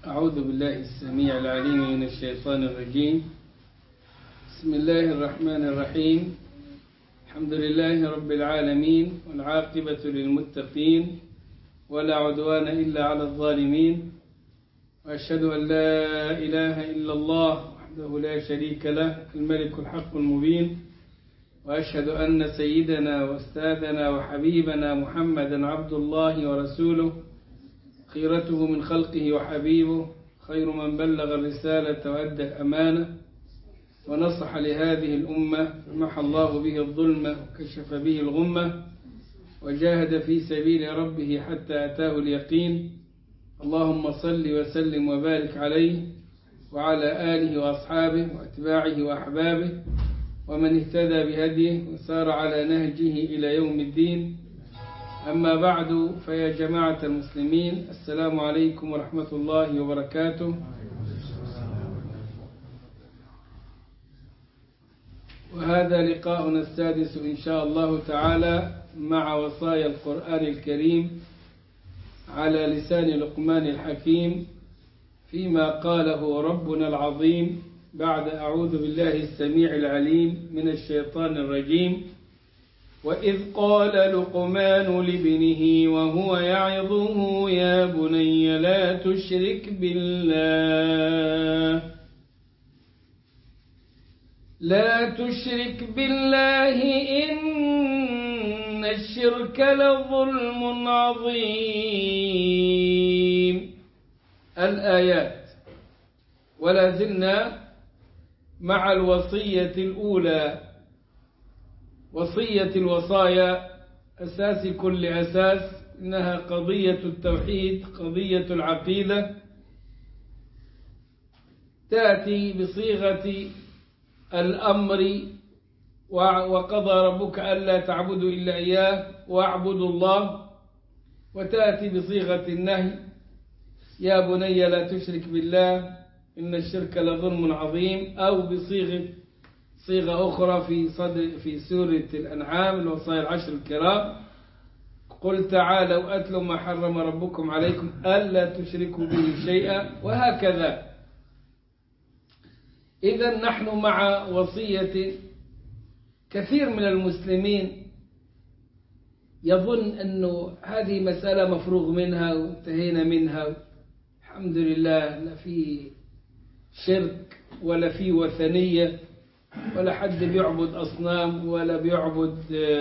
أعوذ بالله السميع العليم من الشيطان الرجيم بسم الله الرحمن الرحيم الحمد لله رب العالمين والعاقبة للمتقين ولا عدوان إلا على الظالمين وأشهد أن لا إله إلا الله وحده لا شريك له الملك الحق المبين وأشهد أن سيدنا واستاذنا وحبيبنا محمدا عبد الله ورسوله خيرته من خلقه وحبيبه خير من بلغ الرسالة وأدى الأمانة ونصح لهذه الأمة فمحى الله به الظلم وكشف به الغمة وجاهد في سبيل ربه حتى أتاه اليقين اللهم صل وسلم وبارك عليه وعلى آله وأصحابه وأتباعه وأحبابه ومن اهتدى بهديه وسار على نهجه إلى يوم الدين أما بعد فيا جماعة المسلمين السلام عليكم ورحمة الله وبركاته وهذا لقاؤنا السادس إن شاء الله تعالى مع وصايا القرآن الكريم على لسان لقمان الحكيم فيما قاله ربنا العظيم بعد أعوذ بالله السميع العليم من الشيطان الرجيم وإذ قال لقمان لابنه وهو يعظه يا بني لا تشرك بالله لا تشرك بالله إن الشرك لظلم عظيم الآيات ولا زلنا مع الوصية الأولى وصية الوصايا أساس كل أساس إنها قضية التوحيد قضية العقيدة تأتي بصيغة الأمر وقضى ربك ألا تعبدوا إلا إياه واعبدوا الله وتأتي بصيغة النهي يا بني لا تشرك بالله إن الشرك لظلم عظيم أو بصيغة صيغة أخرى في صدر في سورة الأنعام الوصايا العشر الكرام قل تعالوا أتلوا ما حرم ربكم عليكم ألا تشركوا به شيئا وهكذا إذا نحن مع وصية كثير من المسلمين يظن أنه هذه مسألة مفروغ منها وانتهينا منها الحمد لله لا في شرك ولا في وثنية ولا حد بيعبد أصنام ولا بيعبد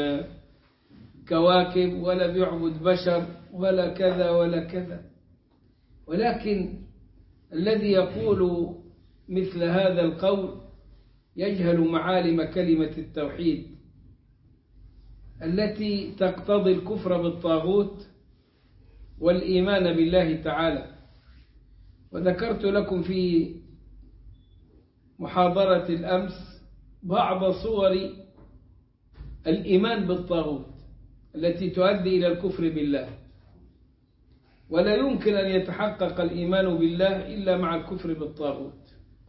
كواكب ولا بيعبد بشر ولا كذا ولا كذا ولكن الذي يقول مثل هذا القول يجهل معالم كلمة التوحيد التي تقتضي الكفر بالطاغوت والإيمان بالله تعالى وذكرت لكم في محاضرة الأمس بعض صور الإيمان بالطاغوت التي تؤدي إلى الكفر بالله ولا يمكن أن يتحقق الإيمان بالله إلا مع الكفر بالطاغوت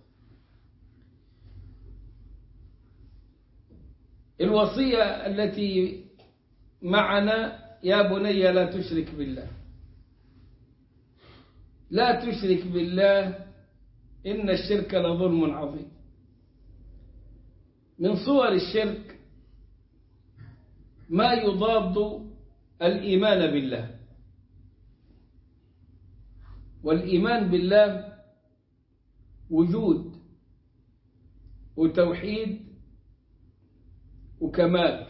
الوصية التي معنا يا بني لا تشرك بالله لا تشرك بالله إن الشرك لظلم عظيم من صور الشرك ما يضاد الإيمان بالله والإيمان بالله وجود وتوحيد وكمال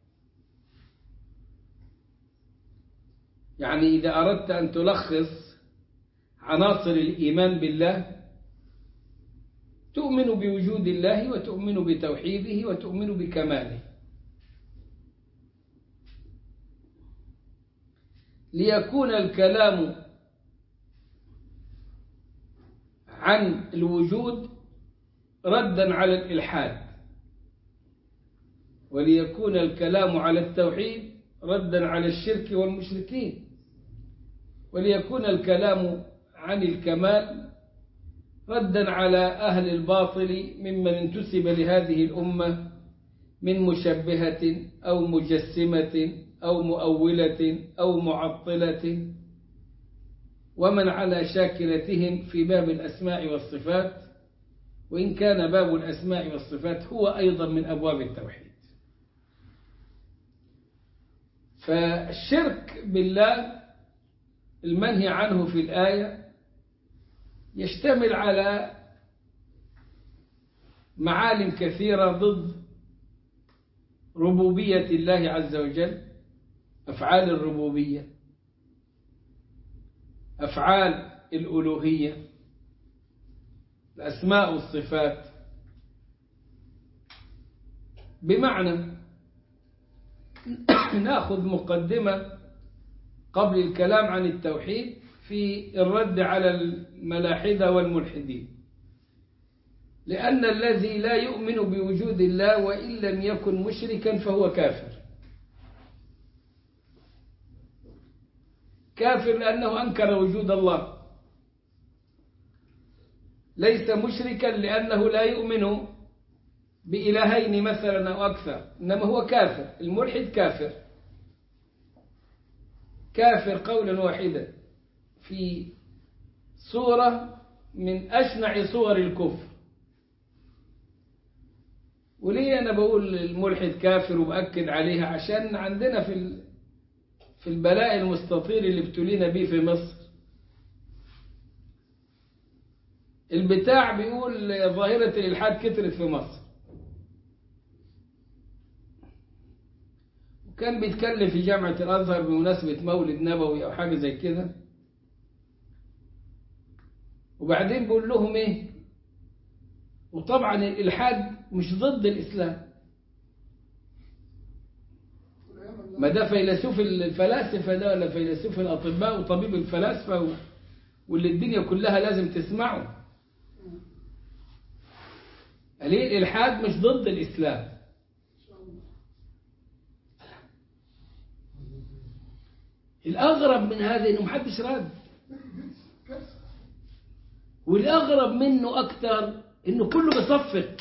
يعني إذا أردت أن تلخص عناصر الإيمان بالله تؤمن بوجود الله وتؤمن بتوحيده وتؤمن بكماله ليكون الكلام عن الوجود ردا على الإلحاد وليكون الكلام على التوحيد ردا على الشرك والمشركين وليكون الكلام عن الكمال ردا على أهل الباطل ممن انتسب لهذه الأمة من مشبهة أو مجسمة أو مؤولة أو معطلة ومن على شاكلتهم في باب الأسماء والصفات وإن كان باب الأسماء والصفات هو أيضا من أبواب التوحيد فالشرك بالله المنهي عنه في الآية يشتمل على معالم كثيرة ضد ربوبية الله عز وجل أفعال الربوبية أفعال الألوهية الأسماء والصفات بمعنى ناخذ مقدمة قبل الكلام عن التوحيد في الرد على الملاحدة والملحدين لأن الذي لا يؤمن بوجود الله وإن لم يكن مشركا فهو كافر كافر لأنه أنكر وجود الله ليس مشركا لأنه لا يؤمن بإلهين مثلا أو أكثر إنما هو كافر الملحد كافر كافر قولا واحدا في صورة من أشنع صور الكفر وليه أنا بقول الملحد كافر وبأكد عليها عشان عندنا في في البلاء المستطير اللي ابتلينا به في مصر البتاع بيقول ظاهرة الإلحاد كترت في مصر وكان بيتكلم في جامعة الأزهر بمناسبة مولد نبوي أو حاجة زي كده وبعدين بيقول لهم إيه وطبعا الإلحاد مش ضد الإسلام ما ده فيلسوف الفلاسفة ده ولا فيلسوف الأطباء وطبيب الفلاسفة واللي الدنيا كلها لازم تسمعه ليه الإلحاد مش ضد الإسلام الأغرب من هذا إنه محدش رد والأغرب منه أكتر إنه كله بيصفق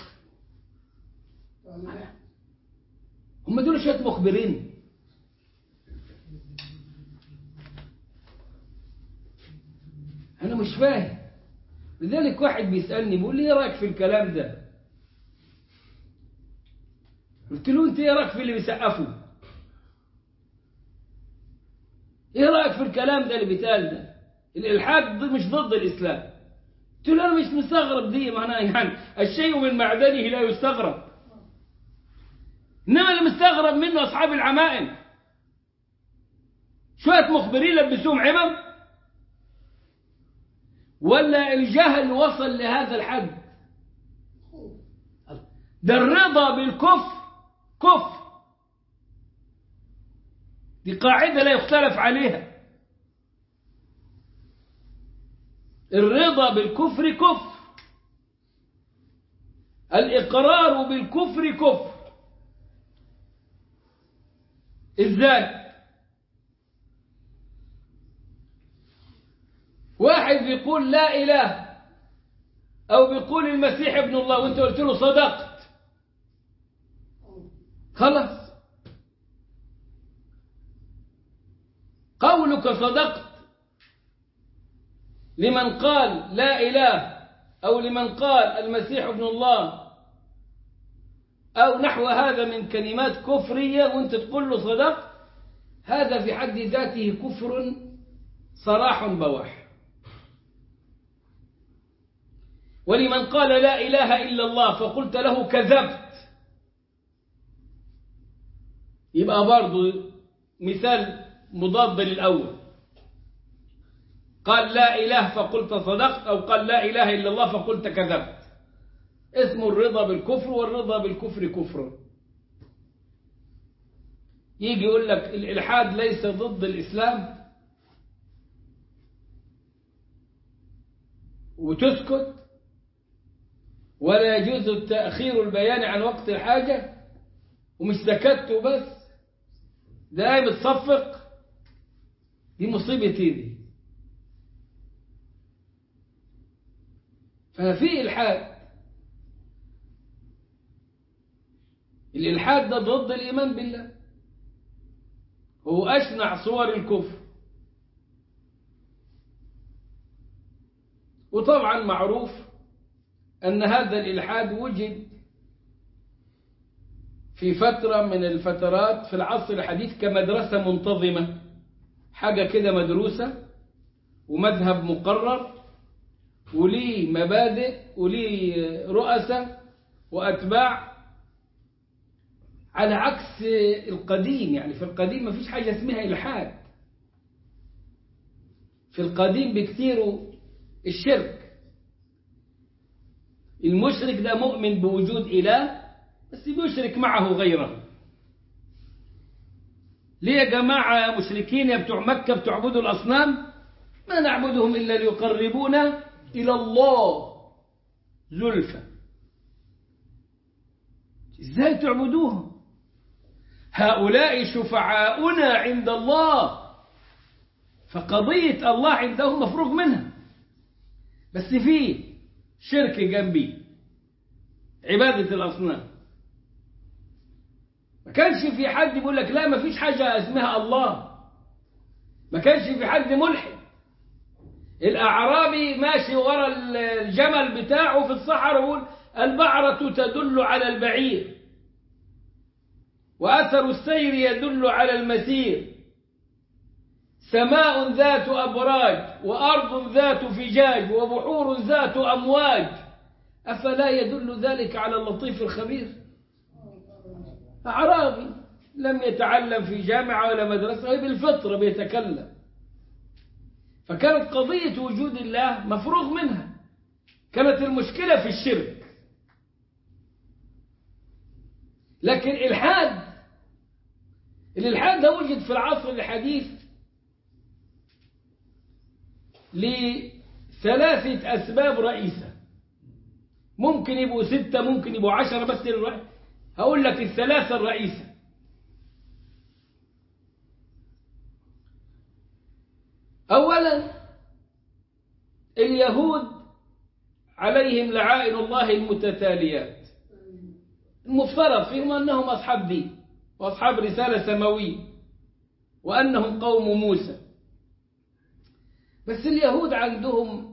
هم دول شوية مخبرين أنا مش فاهم لذلك واحد بيسألني بيقول لي إيه رأيك في الكلام ده قلت له أنت إيه رأيك في اللي بيسقفوا إيه رأيك في الكلام ده اللي بيتقال ده الإلحاد مش ضد الإسلام قلت له أنا مش مستغرب دي معناها يعني الشيء من معدنه لا يستغرب إنما اللي مستغرب منه أصحاب العمائم شوية مخبرين لبسوهم عمم ولا الجهل وصل لهذا الحد ده الرضا بالكفر كفر دي قاعدة لا يختلف عليها الرضا بالكفر كفر الإقرار بالكفر كفر إزاي واحد بيقول لا إله أو بيقول المسيح ابن الله وانت قلت له صدقت خلاص قولك صدقت لمن قال لا إله أو لمن قال المسيح ابن الله أو نحو هذا من كلمات كفرية وانت تقول له صدقت هذا في حد ذاته كفر صراح بواح ولمن قال لا إله إلا الله فقلت له كذبت يبقى برضو مثال مضاد للأول قال لا إله فقلت صدقت أو قال لا إله إلا الله فقلت كذبت اسم الرضا بالكفر والرضا بالكفر كفر يجي يقول لك الإلحاد ليس ضد الإسلام وتسكت ولا يجوز تأخير البيان عن وقت الحاجة ومش سكت وبس ده بتصفق دي مصيبتي دي ففي إلحاد الإلحاد ده ضد الإيمان بالله هو أشنع صور الكفر وطبعا معروف أن هذا الإلحاد وجد في فترة من الفترات في العصر الحديث كمدرسة منتظمة حاجة كده مدروسة ومذهب مقرر وليه مبادئ وليه رؤساء وأتباع على عكس القديم يعني في القديم ما فيش حاجة اسمها إلحاد في القديم بكثير الشرك المشرك ده مؤمن بوجود إله بس بيشرك معه غيره ليه يا جماعة يا مشركين يا بتوع مكة بتعبدوا الأصنام ما نعبدهم إلا ليقربونا إلى الله زلفى إزاي تعبدوهم هؤلاء شفعاؤنا عند الله فقضية الله عندهم مفروغ منها بس في شرك جنبي عبادة الأصنام ما كانش في حد يقول لك لا ما فيش حاجة اسمها الله ما كانش في حد ملحد الأعرابي ماشي ورا الجمل بتاعه في الصحراء يقول البعرة تدل على البعير وأثر السير يدل على المسير سماء ذات أبراج وأرض ذات فجاج وبحور ذات أمواج أفلا يدل ذلك على اللطيف الخبير أعرابي لم يتعلم في جامعة ولا مدرسة بالفطرة بيتكلم فكانت قضية وجود الله مفروغ منها كانت المشكلة في الشرك لكن الإلحاد الإلحاد ده وجد في العصر الحديث لثلاثة أسباب رئيسة ممكن يبقوا ستة ممكن يبقوا عشرة بس الر... هقول لك الثلاثة الرئيسة أولا اليهود عليهم لعائن الله المتتاليات المفترض فيهم أنهم أصحاب دين وأصحاب رسالة سماوية وأنهم قوم موسى بس اليهود عندهم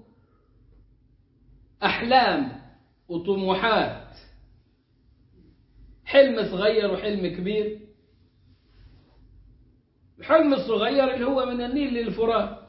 أحلام وطموحات حلم صغير وحلم كبير الحلم الصغير اللي هو من النيل للفرات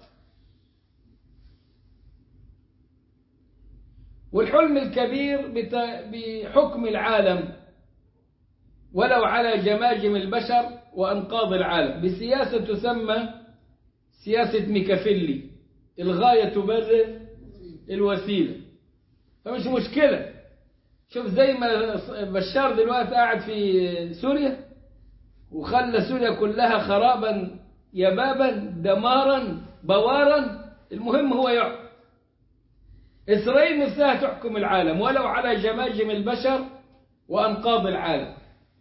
والحلم الكبير بحكم العالم ولو على جماجم البشر وأنقاض العالم بسياسة تسمى سياسة ميكافيلي الغاية تبرر الوسيلة فمش مشكلة شوف زي ما بشار دلوقتي قاعد في سوريا وخلى سوريا كلها خرابا يبابا دمارا بوارا المهم هو يقعد إسرائيل نفسها تحكم العالم ولو على جماجم البشر وأنقاض العالم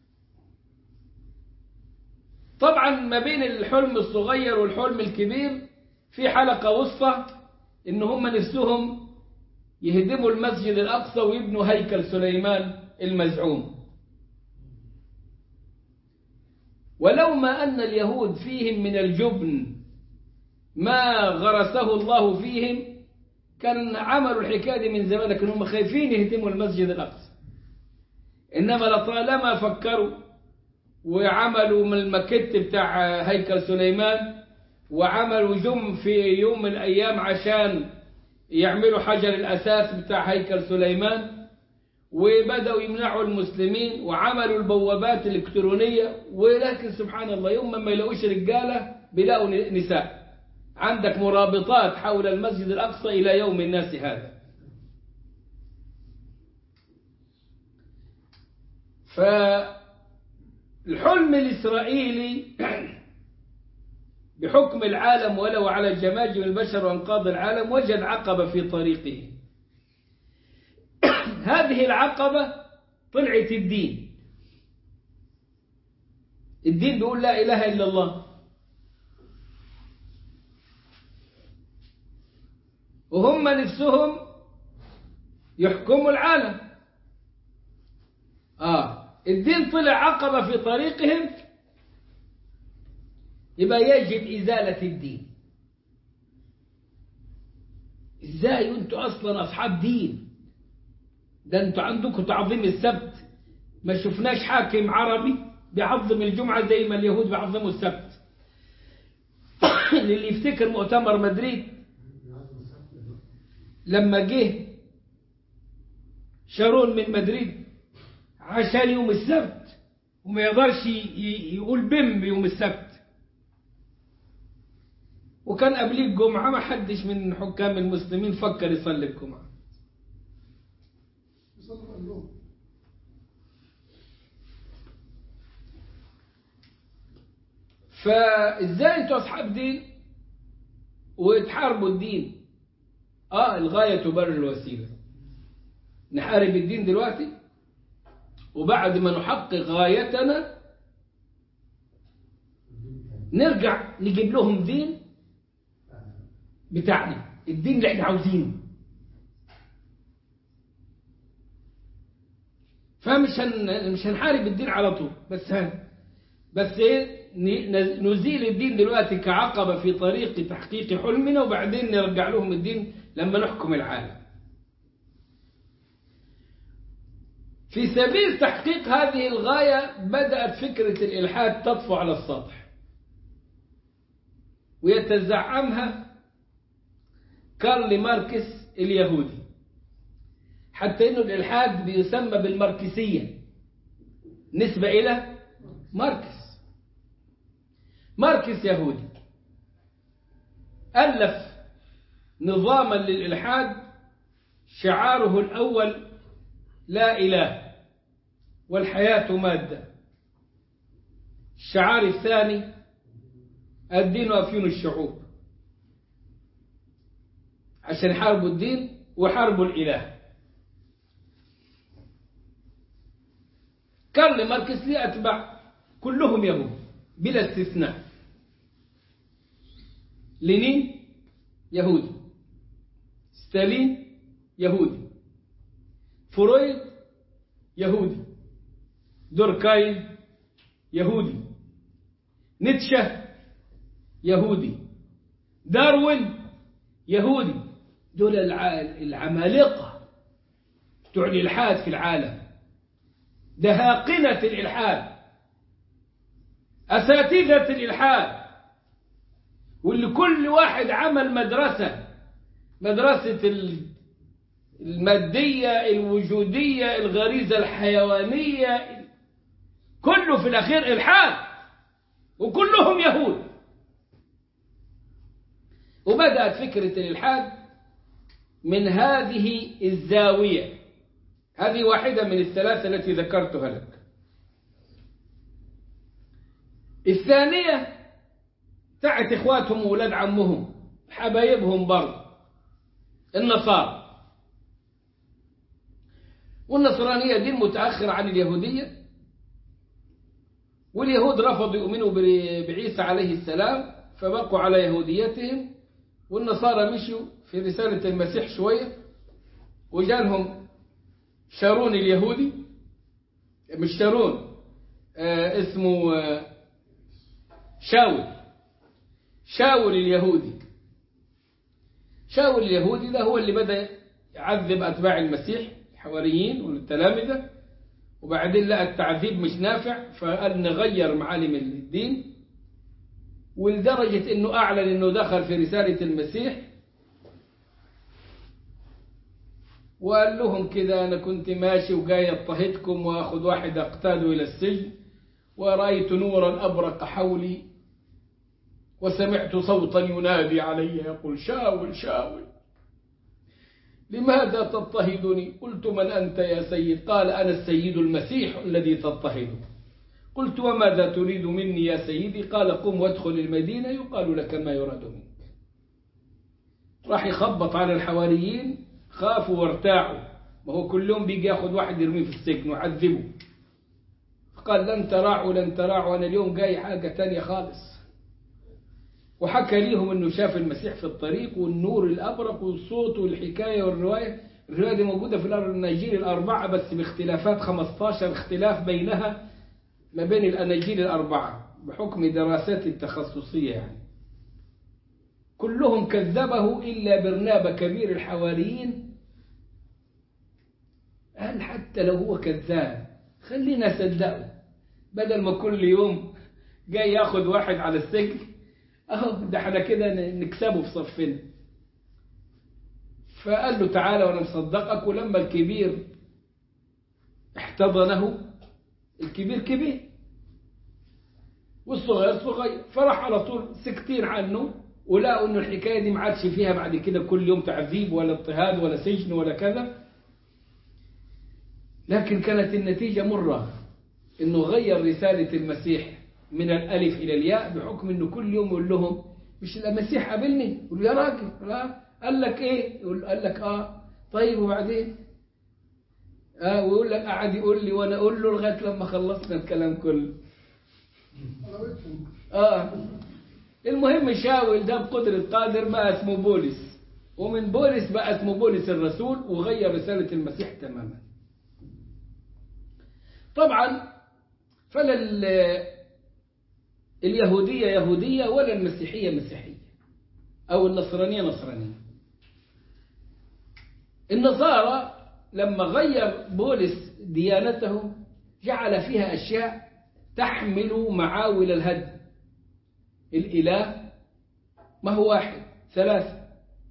طبعا ما بين الحلم الصغير والحلم الكبير في حلقة وسطى إن هم نفسهم يهدموا المسجد الأقصى ويبنوا هيكل سليمان المزعوم ولو ما أن اليهود فيهم من الجبن ما غرسه الله فيهم كان عملوا الحكاية دي من زمان لكن هم خايفين يهدموا المسجد الأقصى إنما لطالما فكروا وعملوا من المكت بتاع هيكل سليمان وعملوا جم في يوم من الأيام عشان يعملوا حجر الأساس بتاع هيكل سليمان وبدأوا يمنعوا المسلمين وعملوا البوابات الإلكترونية ولكن سبحان الله يوم ما يلاقوش رجالة بيلاقوا نساء عندك مرابطات حول المسجد الأقصى إلى يوم الناس هذا فالحلم الإسرائيلي بحكم العالم ولو على جماجم البشر وانقاض العالم وجد عقبة في طريقه هذه العقبة طلعت الدين الدين بيقول لا إله إلا الله وهم نفسهم يحكموا العالم آه الدين طلع عقبة في طريقهم يبقى يجب إزالة الدين ازاي انتوا اصلا اصحاب دين ده انتوا عندكم تعظيم السبت ما شفناش حاكم عربي بيعظم الجمعة زي ما اليهود بيعظموا السبت اللي يفتكر مؤتمر مدريد لما جه شارون من مدريد عشان يوم السبت وما يقدرش يقول بم يوم السبت وكان قبليه الجمعة ما حدش من حكام المسلمين فكر يصلي الجمعة فازاي انتوا اصحاب دين وتحاربوا الدين اه الغاية تبرر الوسيلة نحارب الدين دلوقتي وبعد ما نحقق غايتنا نرجع نجيب لهم دين بتاعنا الدين اللي احنا عاوزينه فمش هن... مش هنحارب الدين على طول بس هن... بس ايه نزيل الدين دلوقتي كعقبة في طريق تحقيق حلمنا وبعدين نرجع لهم الدين لما نحكم العالم في سبيل تحقيق هذه الغاية بدأت فكرة الإلحاد تطفو على السطح ويتزعمها كارل ماركس اليهودي حتى أنه الإلحاد بيسمى بالماركسية نسبة إلى ماركس ماركس يهودي ألف نظاما للإلحاد شعاره الأول لا إله والحياة مادة الشعار الثاني الدين أفيون الشعوب عشان يحاربوا الدين وحاربوا الإله كارل ماركس ليه أتباع كلهم يهود بلا استثناء لينين يهودي ستالين يهودي فرويد يهودي دوركايم يهودي نيتشه يهودي داروين يهودي دول العمالقة بتوع الإلحاد في العالم دهاقنة الإلحاد أساتذة الإلحاد واللي كل واحد عمل مدرسة مدرسة المادية الوجودية الغريزة الحيوانية كله في الأخير إلحاد وكلهم يهود وبدأت فكرة الإلحاد من هذه الزاوية هذه واحدة من الثلاثة التي ذكرتها لك الثانية بتاعت إخواتهم وولاد عمهم حبايبهم برضه النصارى والنصرانية دين متأخر عن اليهودية واليهود رفضوا يؤمنوا بعيسى عليه السلام فبقوا على يهوديتهم والنصارى مشوا في رسالة المسيح شوية وجالهم شارون اليهودي مش شارون آه اسمه آه شاول شاول اليهودي شاول اليهودي ده هو اللي بدأ يعذب أتباع المسيح الحواريين والتلامذة وبعدين لقى التعذيب مش نافع فقال نغير معالم الدين ولدرجة انه اعلن انه دخل في رسالة المسيح وقال لهم كده انا كنت ماشي وجاي اضطهدكم واخذ واحد اقتاده الى السجن ورأيت نورا ابرق حولي وسمعت صوتا ينادي علي يقول شاول شاول لماذا تضطهدني قلت من أنت يا سيد قال أنا السيد المسيح الذي تضطهده قلت وماذا تريد مني يا سيدي قال قم وادخل المدينة يقال لك ما يراد منك راح يخبط على الحواريين خافوا وارتاعوا ما هو كل يوم بيجي ياخذ واحد يرميه في السجن ويعذبه قال لن تراعوا لن تراعوا أنا اليوم جاي حاجة تانية خالص وحكى ليهم انه شاف المسيح في الطريق والنور الابرق والصوت والحكايه والروايه الروايه دي موجوده في الاناجيل الاربعه بس باختلافات 15 اختلاف بينها ما بين الاناجيل الاربعه بحكم دراساتي التخصصيه يعني كلهم كذبه إلا برنابة كبير الحواريين قال حتى لو هو كذاب خلينا نصدقه بدل ما كل يوم جاي ياخد واحد على السجن اهو ده احنا كده نكسبه في صفنا فقال له تعالى وانا مصدقك ولما الكبير احتضنه الكبير كبير والصغير صغير فراح على طول سكتين عنه ولقوا انه الحكايه دي ما عادش فيها بعد كده كل يوم تعذيب ولا اضطهاد ولا سجن ولا كذا لكن كانت النتيجه مره انه غير رساله المسيح من الالف الى الياء بحكم انه كل يوم يقول لهم مش المسيح قابلني يقول يا راجل لا قال لك ايه يقول قال لك اه طيب وبعدين اه ويقول لك قعد يقول لي وانا اقول له لغايه لما خلصنا الكلام كله اه المهم شاول ده بقدرة قادر بقى اسمه بولس ومن بولس بقى اسمه بولس الرسول وغير رسالة المسيح تماما طبعا فلا اليهودية يهودية ولا المسيحية مسيحية أو النصرانية نصرانية النصارى لما غير بولس ديانته جعل فيها أشياء تحمل معاول الهدم الإله ما هو واحد ثلاثة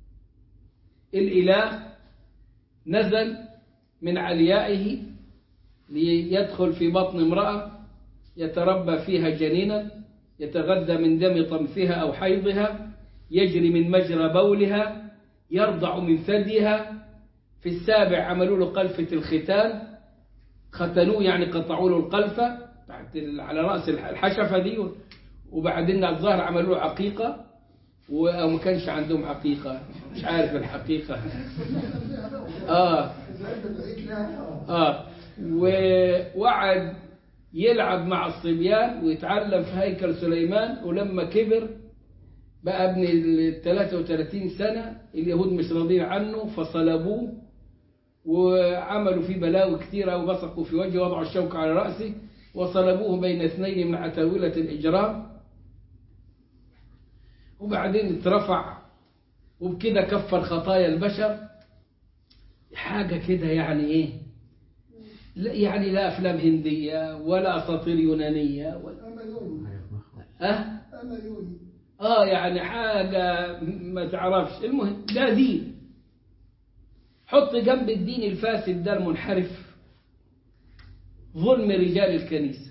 الإله نزل من عليائه ليدخل في بطن امرأة يتربى فيها جنينا يتغذى من دم طمثها أو حيضها يجري من مجرى بولها يرضع من ثديها في السابع عملوا له قلفة الختان ختنوه يعني قطعوا له القلفة تحت على رأس الحشفة دي وبعدين على الظهر عملوا له عقيقة أو ما كانش عندهم عقيقة مش عارف الحقيقة آه آه ووعد يلعب مع الصبيان ويتعلم في هيكل سليمان ولما كبر بقى ابن ال 33 سنة اليهود مش راضيين عنه فصلبوه وعملوا فيه بلاوي كثيرة وبصقوا في وجهه وضعوا الشوك على رأسه وصلبوه بين اثنين من عتاولة الإجرام وبعدين اترفع وبكده كفر خطايا البشر حاجة كده يعني ايه لا يعني لا أفلام هندية ولا أساطير يونانية ولا أه؟ آه يعني حاجة ما تعرفش المهم ده دين حط جنب الدين الفاسد ده المنحرف ظلم رجال الكنيسة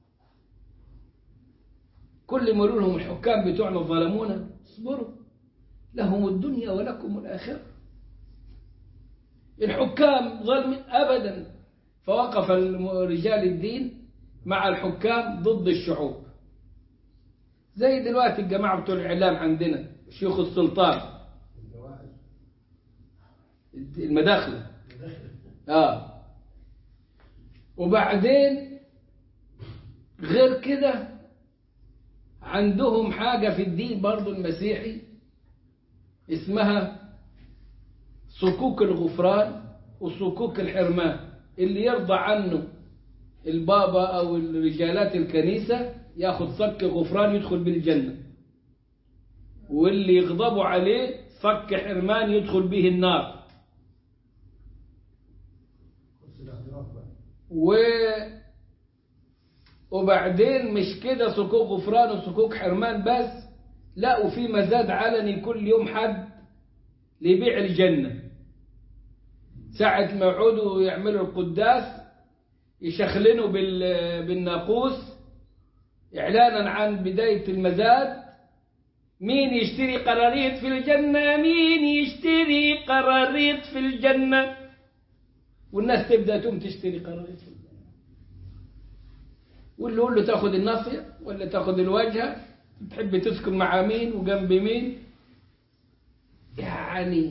كل ما لهم الحكام بتوعنا ظلمونا اصبروا لهم الدنيا ولكم الآخرة الحكام ظلم أبدا فوقف رجال الدين مع الحكام ضد الشعوب زي دلوقتي الجماعة بتوع الإعلام عندنا شيوخ السلطان المداخلة آه وبعدين غير كده عندهم حاجة في الدين برضو المسيحي اسمها صكوك الغفران وصكوك الحرمان اللي يرضى عنه البابا أو الرجالات الكنيسة ياخد صك غفران يدخل بالجنة واللي يغضبوا عليه صك حرمان يدخل به النار و وبعدين مش كده صكوك غفران وصكوك حرمان بس لا وفي مزاد علني كل يوم حد ليبيع الجنة ساعة ما يقعدوا يعملوا القداس يشخلنوا بالناقوس إعلانا عن بداية المزاد مين يشتري قراريط في الجنة مين يشتري قراريط في الجنة والناس تبدأ تقوم تشتري قراريط في الجنة واللي يقول له تاخد الناصية ولا تاخد الواجهة تحب تسكن مع مين وجنب مين يعني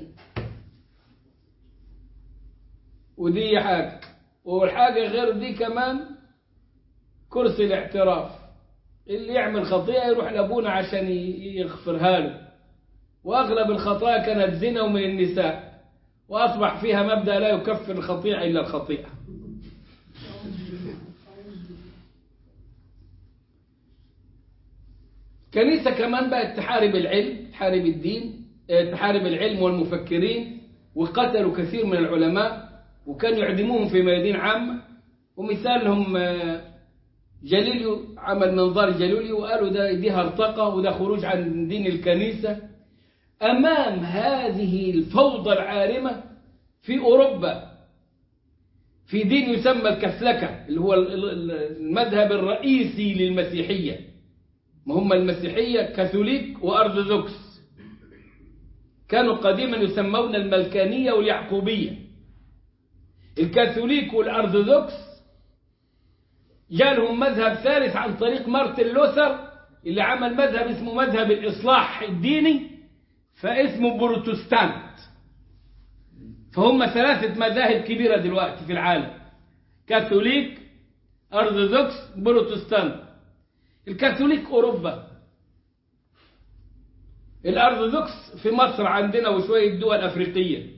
ودي حاجة والحاجة غير دي كمان كرسي الاعتراف اللي يعمل خطيئة يروح لأبونا عشان يغفرها له وأغلب الخطايا كانت زنا ومن النساء وأصبح فيها مبدأ لا يكفر الخطيئة إلا الخطيئة كنيسة كمان بقت تحارب العلم تحارب الدين اه، تحارب العلم والمفكرين وقتلوا كثير من العلماء وكانوا يعدموهم في ميادين عامة ومثالهم اه، جاليليو عمل منظار جاليليو وقالوا ده دي هرطقة وده خروج عن دين الكنيسة أمام هذه الفوضى العارمة في أوروبا في دين يسمى الكسلكة اللي هو المذهب الرئيسي للمسيحية ما هم المسيحية كاثوليك وأرثوذكس كانوا قديما يسمون الملكانية واليعقوبية الكاثوليك والأرثوذكس جالهم مذهب ثالث عن طريق مارتن لوثر اللي عمل مذهب اسمه مذهب الإصلاح الديني فاسمه بروتستانت فهم ثلاثة مذاهب كبيرة دلوقتي في العالم كاثوليك أرثوذكس بروتستانت الكاثوليك أوروبا الأرثوذكس في مصر عندنا وشوية دول أفريقية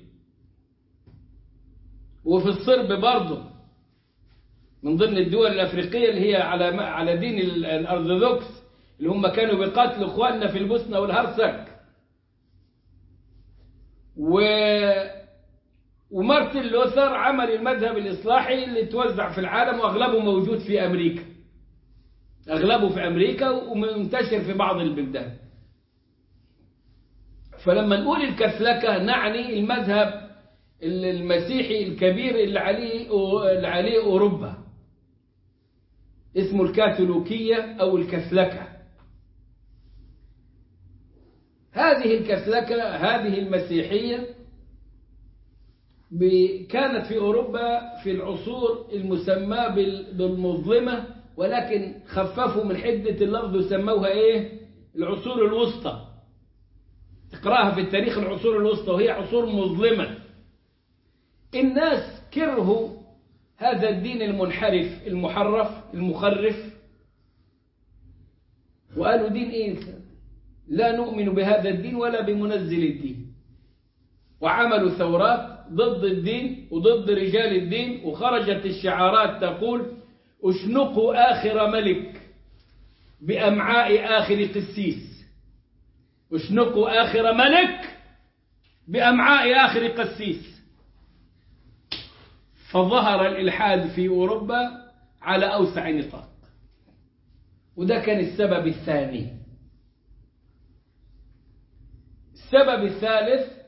وفي الصرب برضه من ضمن الدول الأفريقية اللي هي على على دين الأرثوذكس اللي هم كانوا بيقاتلوا إخواننا في البوسنة والهرسك و ومارتن لوثر عمل المذهب الإصلاحي اللي توزع في العالم وأغلبه موجود في أمريكا أغلبه في أمريكا ومنتشر في بعض البلدان فلما نقول الكسلكة نعني المذهب المسيحي الكبير اللي عليه اللي عليه أوروبا اسمه الكاثوليكية أو الكسلكة هذه الكسلكة هذه المسيحية كانت في أوروبا في العصور المسمى بالمظلمة ولكن خففوا من حدة اللفظ وسموها إيه العصور الوسطى تقراها في التاريخ العصور الوسطى وهي عصور مظلمة الناس كرهوا هذا الدين المنحرف المحرف المخرف وقالوا دين إيه لا نؤمن بهذا الدين ولا بمنزل الدين وعملوا ثورات ضد الدين وضد رجال الدين وخرجت الشعارات تقول اشنقوا آخر ملك بأمعاء آخر قسيس اشنقوا آخر ملك بأمعاء آخر قسيس فظهر الإلحاد في أوروبا على أوسع نطاق وده كان السبب الثاني السبب الثالث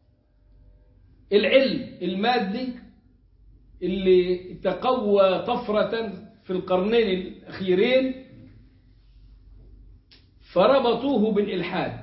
العلم المادي اللي تقوى طفرة في القرنين الأخيرين فربطوه بالإلحاد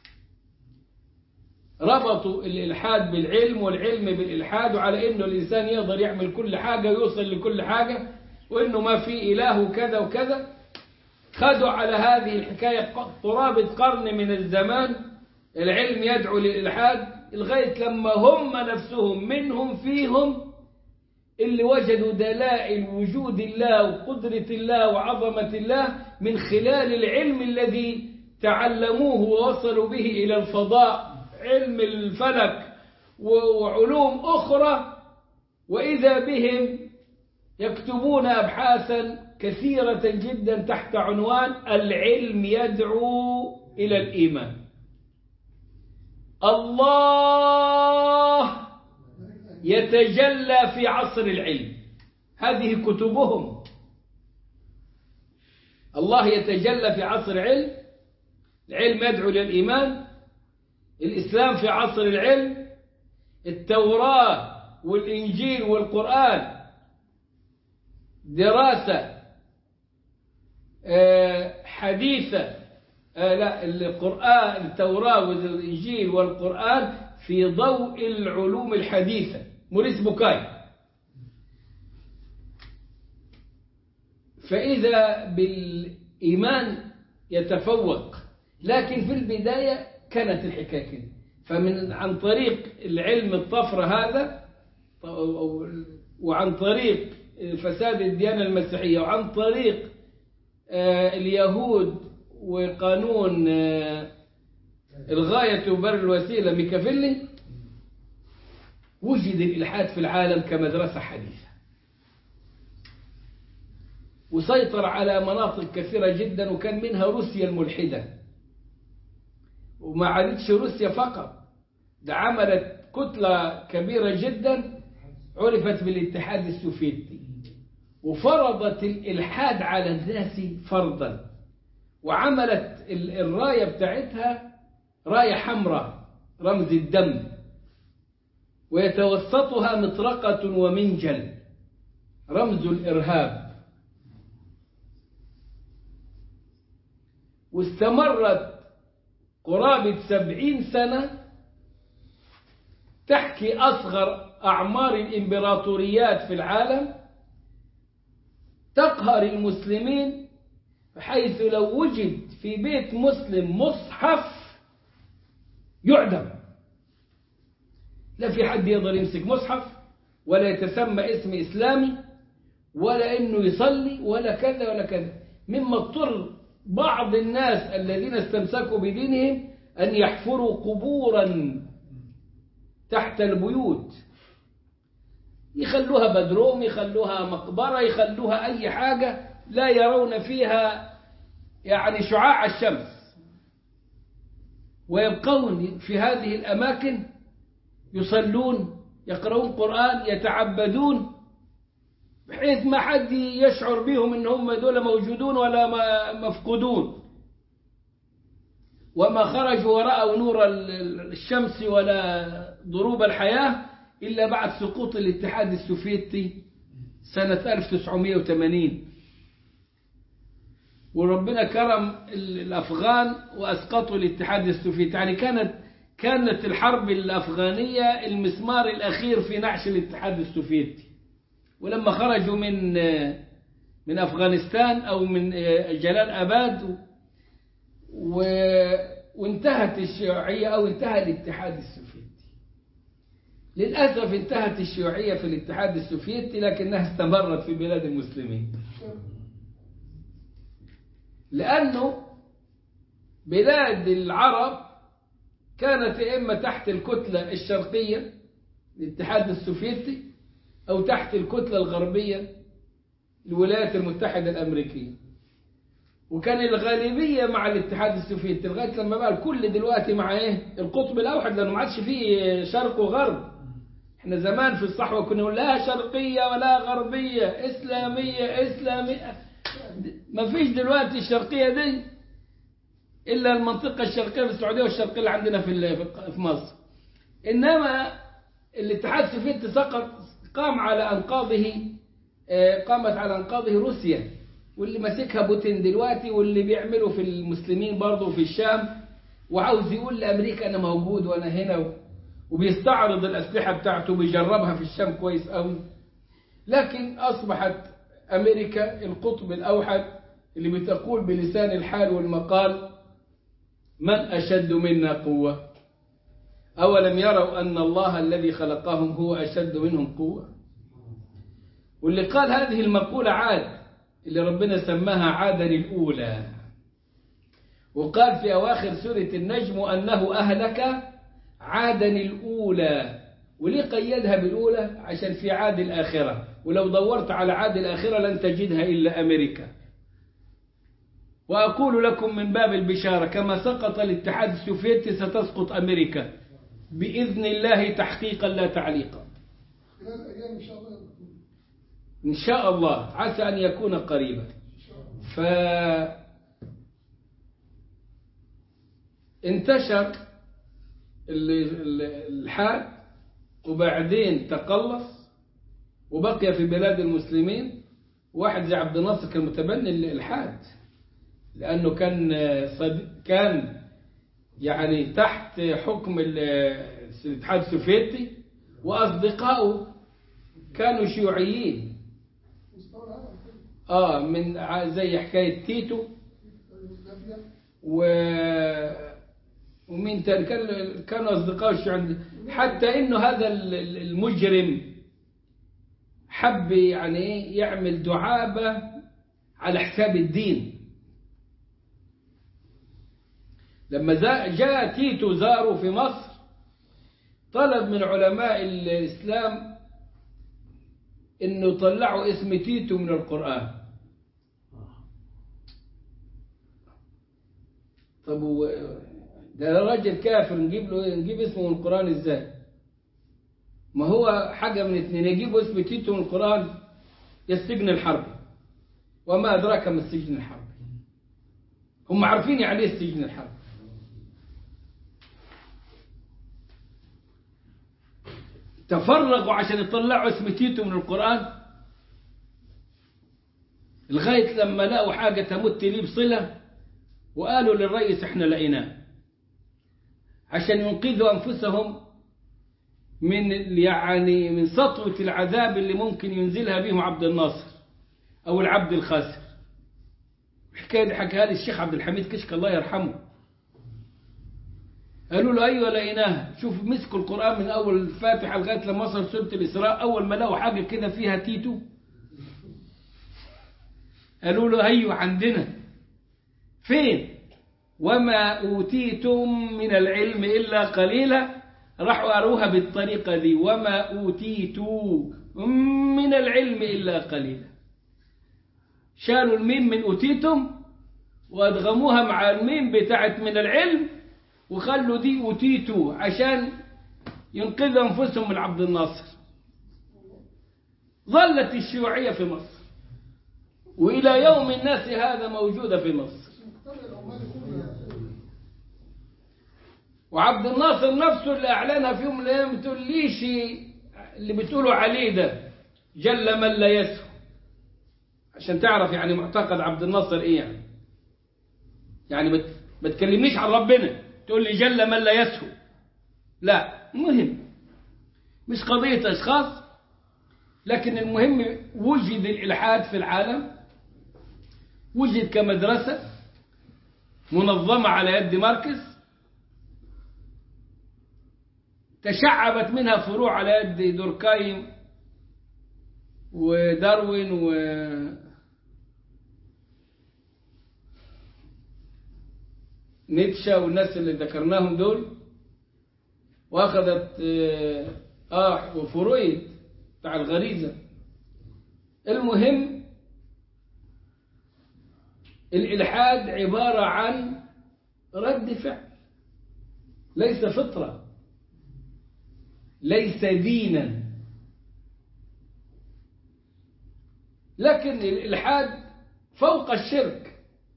ربطوا الإلحاد بالعلم والعلم بالإلحاد وعلى إنه الإنسان يقدر يعمل كل حاجة ويوصل لكل حاجة وإنه ما في إله وكذا وكذا خدوا على هذه الحكاية قرابة قرن من الزمان العلم يدعو للإلحاد لغاية لما هم نفسهم منهم فيهم اللي وجدوا دلائل وجود الله وقدرة الله وعظمة الله من خلال العلم الذي تعلموه ووصلوا به إلى الفضاء علم الفلك وعلوم أخرى وإذا بهم يكتبون أبحاثا كثيرة جدا تحت عنوان العلم يدعو إلى الإيمان الله يتجلى في عصر العلم هذه كتبهم الله يتجلى في عصر العلم العلم يدعو للإيمان الإسلام في عصر العلم التوراة والإنجيل والقرآن دراسة حديثة لا القرآن التوراة والإنجيل والقرآن في ضوء العلوم الحديثة موريس بوكاي فإذا بالإيمان يتفوق لكن في البداية كانت الحكاية كده فمن عن طريق العلم الطفرة هذا وعن طريق فساد الديانة المسيحية وعن طريق اليهود وقانون الغاية تبرر الوسيلة ميكافيلي وجد الإلحاد في العالم كمدرسة حديثة وسيطر على مناطق كثيرة جدا وكان منها روسيا الملحدة وما عادتش روسيا فقط ده عملت كتلة كبيرة جدا عرفت بالاتحاد السوفيتي وفرضت الإلحاد على الناس فرضا وعملت الراية بتاعتها راية حمراء رمز الدم ويتوسطها مطرقة ومنجل رمز الإرهاب واستمرت قرابة سبعين سنة تحكي أصغر أعمار الإمبراطوريات في العالم تقهر المسلمين بحيث لو وجد في بيت مسلم مصحف يعدم لا في حد يقدر يمسك مصحف ولا يتسمى اسم إسلامي ولا إنه يصلي ولا كذا ولا كذا مما اضطر بعض الناس الذين استمسكوا بدينهم أن يحفروا قبورا تحت البيوت يخلوها بدروم يخلوها مقبرة يخلوها أي حاجة لا يرون فيها يعني شعاع الشمس ويبقون في هذه الأماكن يصلون يقرؤون قرآن يتعبدون بحيث ما حد يشعر بهم ان هم دول موجودون ولا مفقودون وما خرجوا ورأوا نور الشمس ولا ضروب الحياة إلا بعد سقوط الاتحاد السوفيتي سنة 1980 وربنا كرم الأفغان وأسقطوا الاتحاد السوفيتي يعني كانت كانت الحرب الأفغانية المسمار الأخير في نعش الاتحاد السوفيتي ولما خرجوا من من أفغانستان أو من جلال أباد و وانتهت الشيوعية أو انتهى الاتحاد السوفيتي للأسف انتهت الشيوعية في الاتحاد السوفيتي لكنها استمرت في بلاد المسلمين لأنه بلاد العرب كانت إما تحت الكتلة الشرقية الاتحاد السوفيتي أو تحت الكتلة الغربية الولايات المتحدة الأمريكية وكان الغالبية مع الاتحاد السوفيتي لغاية لما بقى الكل دلوقتي مع ايه القطب الأوحد لأنه ما عادش فيه شرق وغرب احنا زمان في الصحوة كنا نقول لا شرقية ولا غربية إسلامية إسلامية ما فيش دلوقتي الشرقية دي إلا المنطقة الشرقية في السعودية والشرقية اللي عندنا في في مصر إنما الاتحاد السوفيتي سقط قام على أنقاضه قامت على أنقاضه روسيا واللي ماسكها بوتين دلوقتي واللي بيعمله في المسلمين برضه في الشام وعاوز يقول لأمريكا أنا موجود وأنا هنا وبيستعرض الأسلحة بتاعته وبيجربها في الشام كويس قوي لكن أصبحت أمريكا القطب الأوحد اللي بتقول بلسان الحال والمقال من أشد منا قوة أولم يروا أن الله الذي خلقهم هو أشد منهم قوة واللي قال هذه المقولة عاد اللي ربنا سماها عادا الأولى وقال في أواخر سورة النجم أنه أهلك عادا الأولى وليه قيدها بالأولى عشان في عاد الآخرة ولو دورت على عاد الآخرة لن تجدها إلا أمريكا وأقول لكم من باب البشارة كما سقط الاتحاد السوفيتي ستسقط أمريكا بإذن الله تحقيقا لا تعليقا إن شاء الله عسى أن يكون قريبا ف انتشر الحاد وبعدين تقلص وبقي في بلاد المسلمين واحد زي عبد الناصر كان متبني الالحاد لانه كان صد... كان يعني تحت حكم الاتحاد السوفيتي واصدقائه كانوا شيوعيين اه من زي حكايه تيتو و ومين تاني كان كانوا اصدقائه الشيوعيين حتى انه هذا المجرم حب يعني ايه يعمل دعابه على حساب الدين لما جاء تيتو زاره في مصر طلب من علماء الإسلام انه طلعوا اسم تيتو من القرآن طب و... ده راجل كافر نجيب له نجيب اسمه من القرآن ازاي ما هو حاجة من اتنين يجيبوا اسم تيتو من القرآن يا السجن الحربي وما أدراك ما السجن الحربي هم عارفين يعني ايه السجن الحربي تفرغوا عشان يطلعوا اسم تيتو من القرآن لغاية لما لقوا حاجة تمت لي بصلة وقالوا للرئيس احنا لقيناه عشان ينقذوا أنفسهم من يعني من سطوة العذاب اللي ممكن ينزلها بهم عبد الناصر أو العبد الخاسر الحكاية دي حكاها لي الشيخ عبد الحميد كشك الله يرحمه قالوا له أيوة لقيناها شوف مسكوا القرآن من أول الفاتحة لغاية لما وصل سورة الإسراء أول ما لقوا حاجة كده فيها تيتو قالوا له أيوة عندنا فين وما أوتيتم من العلم إلا قليلا راحوا قروها بالطريقة دي وما أوتيتوا من العلم إلا قليلا شالوا الميم من أوتيتم وأدغموها مع الميم بتاعت من العلم وخلوا دي أوتيتوا عشان ينقذ أنفسهم من عبد الناصر ظلت الشيوعية في مصر وإلى يوم الناس هذا موجودة في مصر وعبد الناصر نفسه اللي أعلنها في يوم من الأيام بتقول ليش اللي بتقولوا عليه ده جل من لا يسهو عشان تعرف يعني معتقد عبد الناصر إيه يعني يعني بت... ما تكلمنيش عن ربنا تقول لي جل من لا يسهو لا مهم مش قضية أشخاص لكن المهم وجد الإلحاد في العالم وجد كمدرسة منظمة على يد ماركس تشعبت منها فروع على يد دوركايم وداروين و نيتشا والناس اللي ذكرناهم دول واخذت اه وفرويد بتاع الغريزة المهم الإلحاد عبارة عن رد فعل ليس فطرة ليس دينا لكن الإلحاد فوق الشرك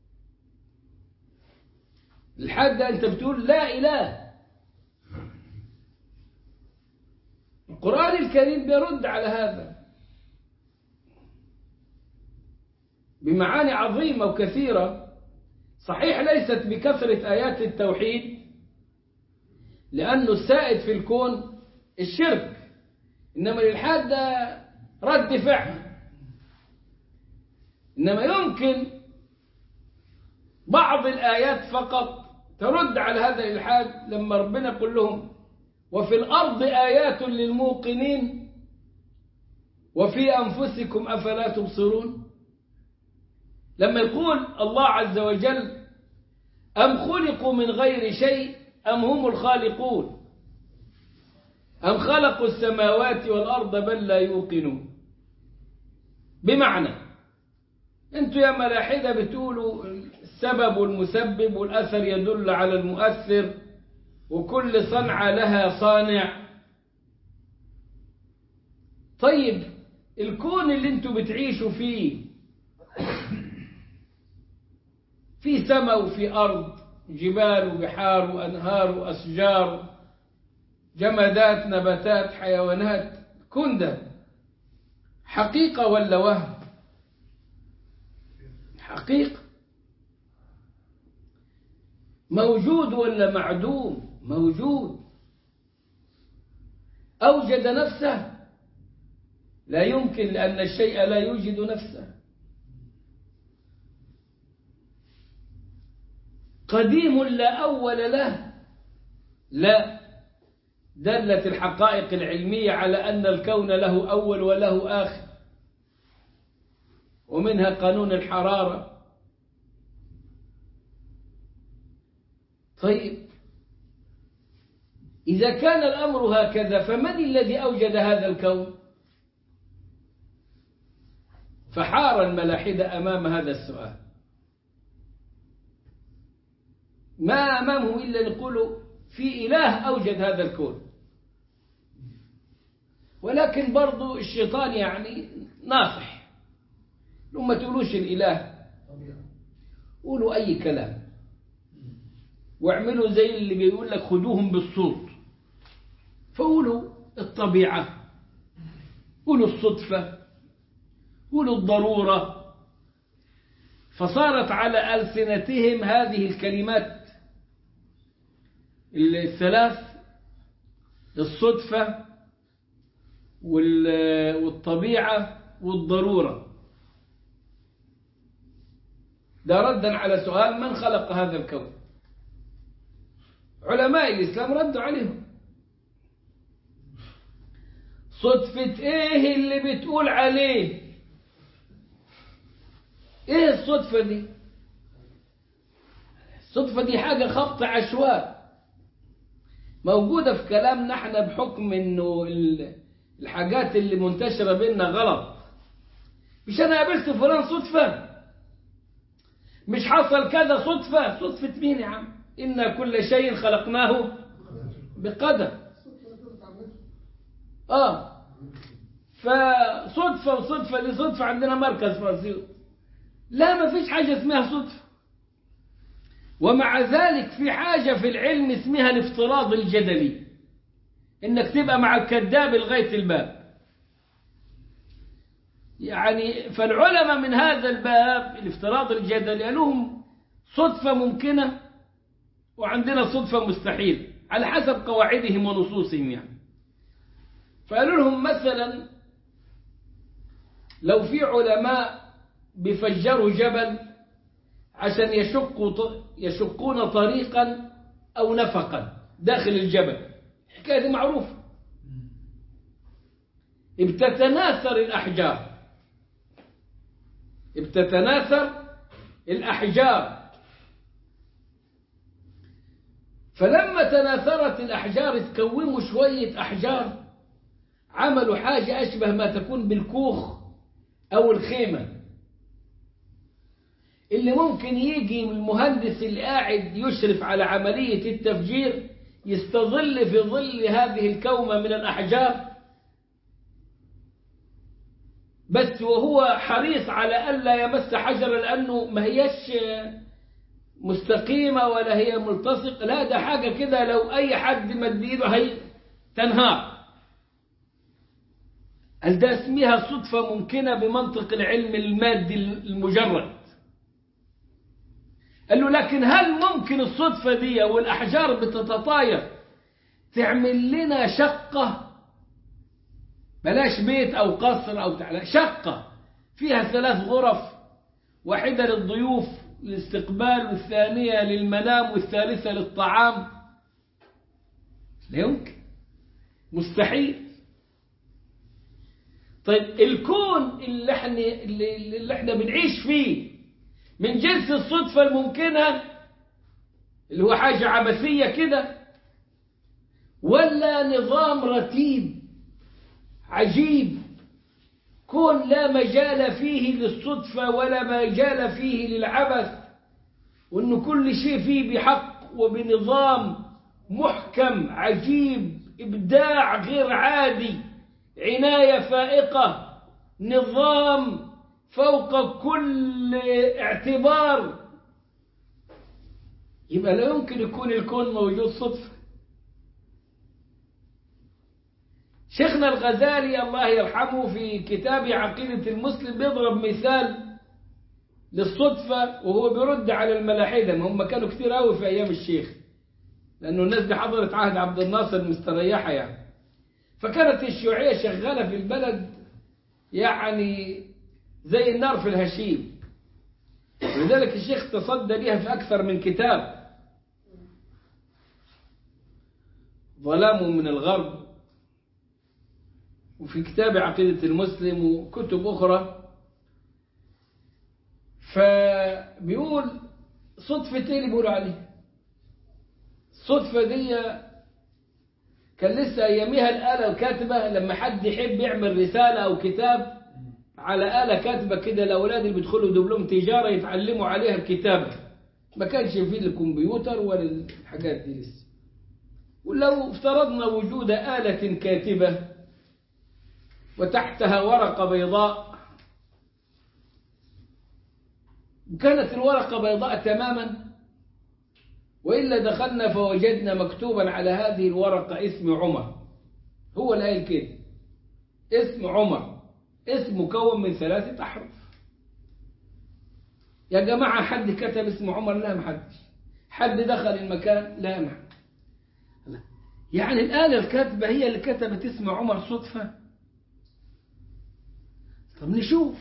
الإلحاد ده أنت بتقول لا إله القرآن الكريم بيرد على هذا بمعاني عظيمة وكثيرة صحيح ليست بكثرة آيات التوحيد لأنه السائد في الكون الشرك إنما الإلحاد ده رد فعل إنما يمكن بعض الآيات فقط ترد على هذا الإلحاد لما ربنا يقول لهم وفي الأرض آيات للموقنين وفي أنفسكم أفلا تبصرون لما يقول الله عز وجل أم خلقوا من غير شيء أم هم الخالقون أم خلقوا السماوات والأرض بل لا يوقنون بمعنى أنتوا يا ملاحدة بتقولوا السبب والمسبب والأثر يدل على المؤثر وكل صنعة لها صانع طيب الكون اللي انتوا بتعيشوا فيه في سماء وفي أرض جبال وبحار وأنهار وأشجار جمادات نباتات حيوانات كن ده حقيقة ولا وهم حقيقة موجود ولا معدوم موجود أوجد نفسه لا يمكن لأن الشيء لا يوجد نفسه قديم لا أول له لا دلت الحقائق العلمية على أن الكون له أول وله آخر ومنها قانون الحرارة طيب إذا كان الأمر هكذا فمن الذي أوجد هذا الكون فحار الملاحدة أمام هذا السؤال ما أمامهم إلا أن يقولوا في إله أوجد هذا الكون ولكن برضو الشيطان يعني ناصح لو ما تقولوش الإله قولوا أي كلام واعملوا زي اللي بيقول لك خدوهم بالصوت فقولوا الطبيعة قولوا الصدفة قولوا الضرورة فصارت على ألسنتهم هذه الكلمات الثلاث الصدفة والطبيعة والضرورة ده ردا على سؤال من خلق هذا الكون علماء الإسلام ردوا عليهم صدفة ايه اللي بتقول عليه ايه الصدفة دي الصدفة دي حاجة خبط عشواء موجودة في كلامنا احنا بحكم انه الحاجات اللي منتشرة بيننا غلط مش انا قابلت فلان صدفة مش حصل كذا صدفة صدفة مين يا عم إن كل شيء خلقناه بقدر اه فصدفة وصدفة لصدفة عندنا مركز في أسيوط لا ما فيش حاجة اسمها صدفة ومع ذلك في حاجة في العلم اسمها الافتراض الجدلي انك تبقى مع الكذاب لغاية الباب يعني فالعلماء من هذا الباب الافتراض الجدلي لهم صدفة ممكنة وعندنا صدفة مستحيل على حسب قواعدهم ونصوصهم يعني فقالوا لهم مثلا لو في علماء بيفجروا جبل عشان يشقوا يشقون طريقا أو نفقا داخل الجبل الحكاية دي معروفة بتتناثر الأحجار بتتناثر الأحجار فلما تناثرت الأحجار تكوموا شوية أحجار عملوا حاجة أشبه ما تكون بالكوخ أو الخيمة اللي ممكن يجي المهندس اللي قاعد يشرف على عملية التفجير يستظل في ظل هذه الكومة من الأحجار بس وهو حريص على ألا يمس حجرا لأنه ما هيش مستقيمة ولا هي ملتصقة لا ده حاجة كده لو أي حد مد إيده هي تنهار قال ده اسمها صدفة ممكنة بمنطق العلم المادي المجرد قال له لكن هل ممكن الصدفة دي والأحجار بتتطاير تعمل لنا شقة بلاش بيت أو قصر أو تعالى شقة فيها ثلاث غرف واحدة للضيوف للاستقبال والثانية للمنام والثالثة للطعام لا يمكن مستحيل طيب الكون اللي احنا اللي احنا بنعيش فيه من جنس الصدفة الممكنة اللي هو حاجة عبثية كده ولا نظام رتيب عجيب كون لا مجال فيه للصدفة ولا مجال فيه للعبث وأن كل شيء فيه بحق وبنظام محكم عجيب إبداع غير عادي عناية فائقة نظام فوق كل اعتبار يبقى لا يمكن يكون الكون موجود صدفة شيخنا الغزالي الله يرحمه في كتاب عقيدة المسلم بيضرب مثال للصدفة وهو بيرد على الملاحدة ما هم كانوا كتير قوي في أيام الشيخ لأنه الناس دي حضرت عهد عبد الناصر مستريحة يعني فكانت الشيوعية شغالة في البلد يعني زي النار في الهشيم ولذلك الشيخ تصدى لها في أكثر من كتاب ظلام من الغرب وفي كتاب عقيدة المسلم وكتب أخرى فبيقول صدفة ايه اللي بيقولوا عليه الصدفة دي كان لسه أياميها الآلة الكاتبة لما حد يحب يعمل رسالة أو كتاب على آلة كاتبة كده الأولاد اللي بيدخلوا دبلوم تجارة يتعلموا عليها الكتابة ما كانش فيه الكمبيوتر ولا الحاجات دي لسه ولو افترضنا وجود آلة كاتبة وتحتها ورقة بيضاء كانت الورقة بيضاء تماما وإلا دخلنا فوجدنا مكتوبا على هذه الورقة اسم عمر هو اللي قايل كده اسم عمر اسم مكون من ثلاثة أحرف يا جماعة حد كتب اسم عمر لا محدش حد دخل المكان لا محد يعني الآلة الكاتبة هي اللي كتبت اسم عمر صدفة طب نشوف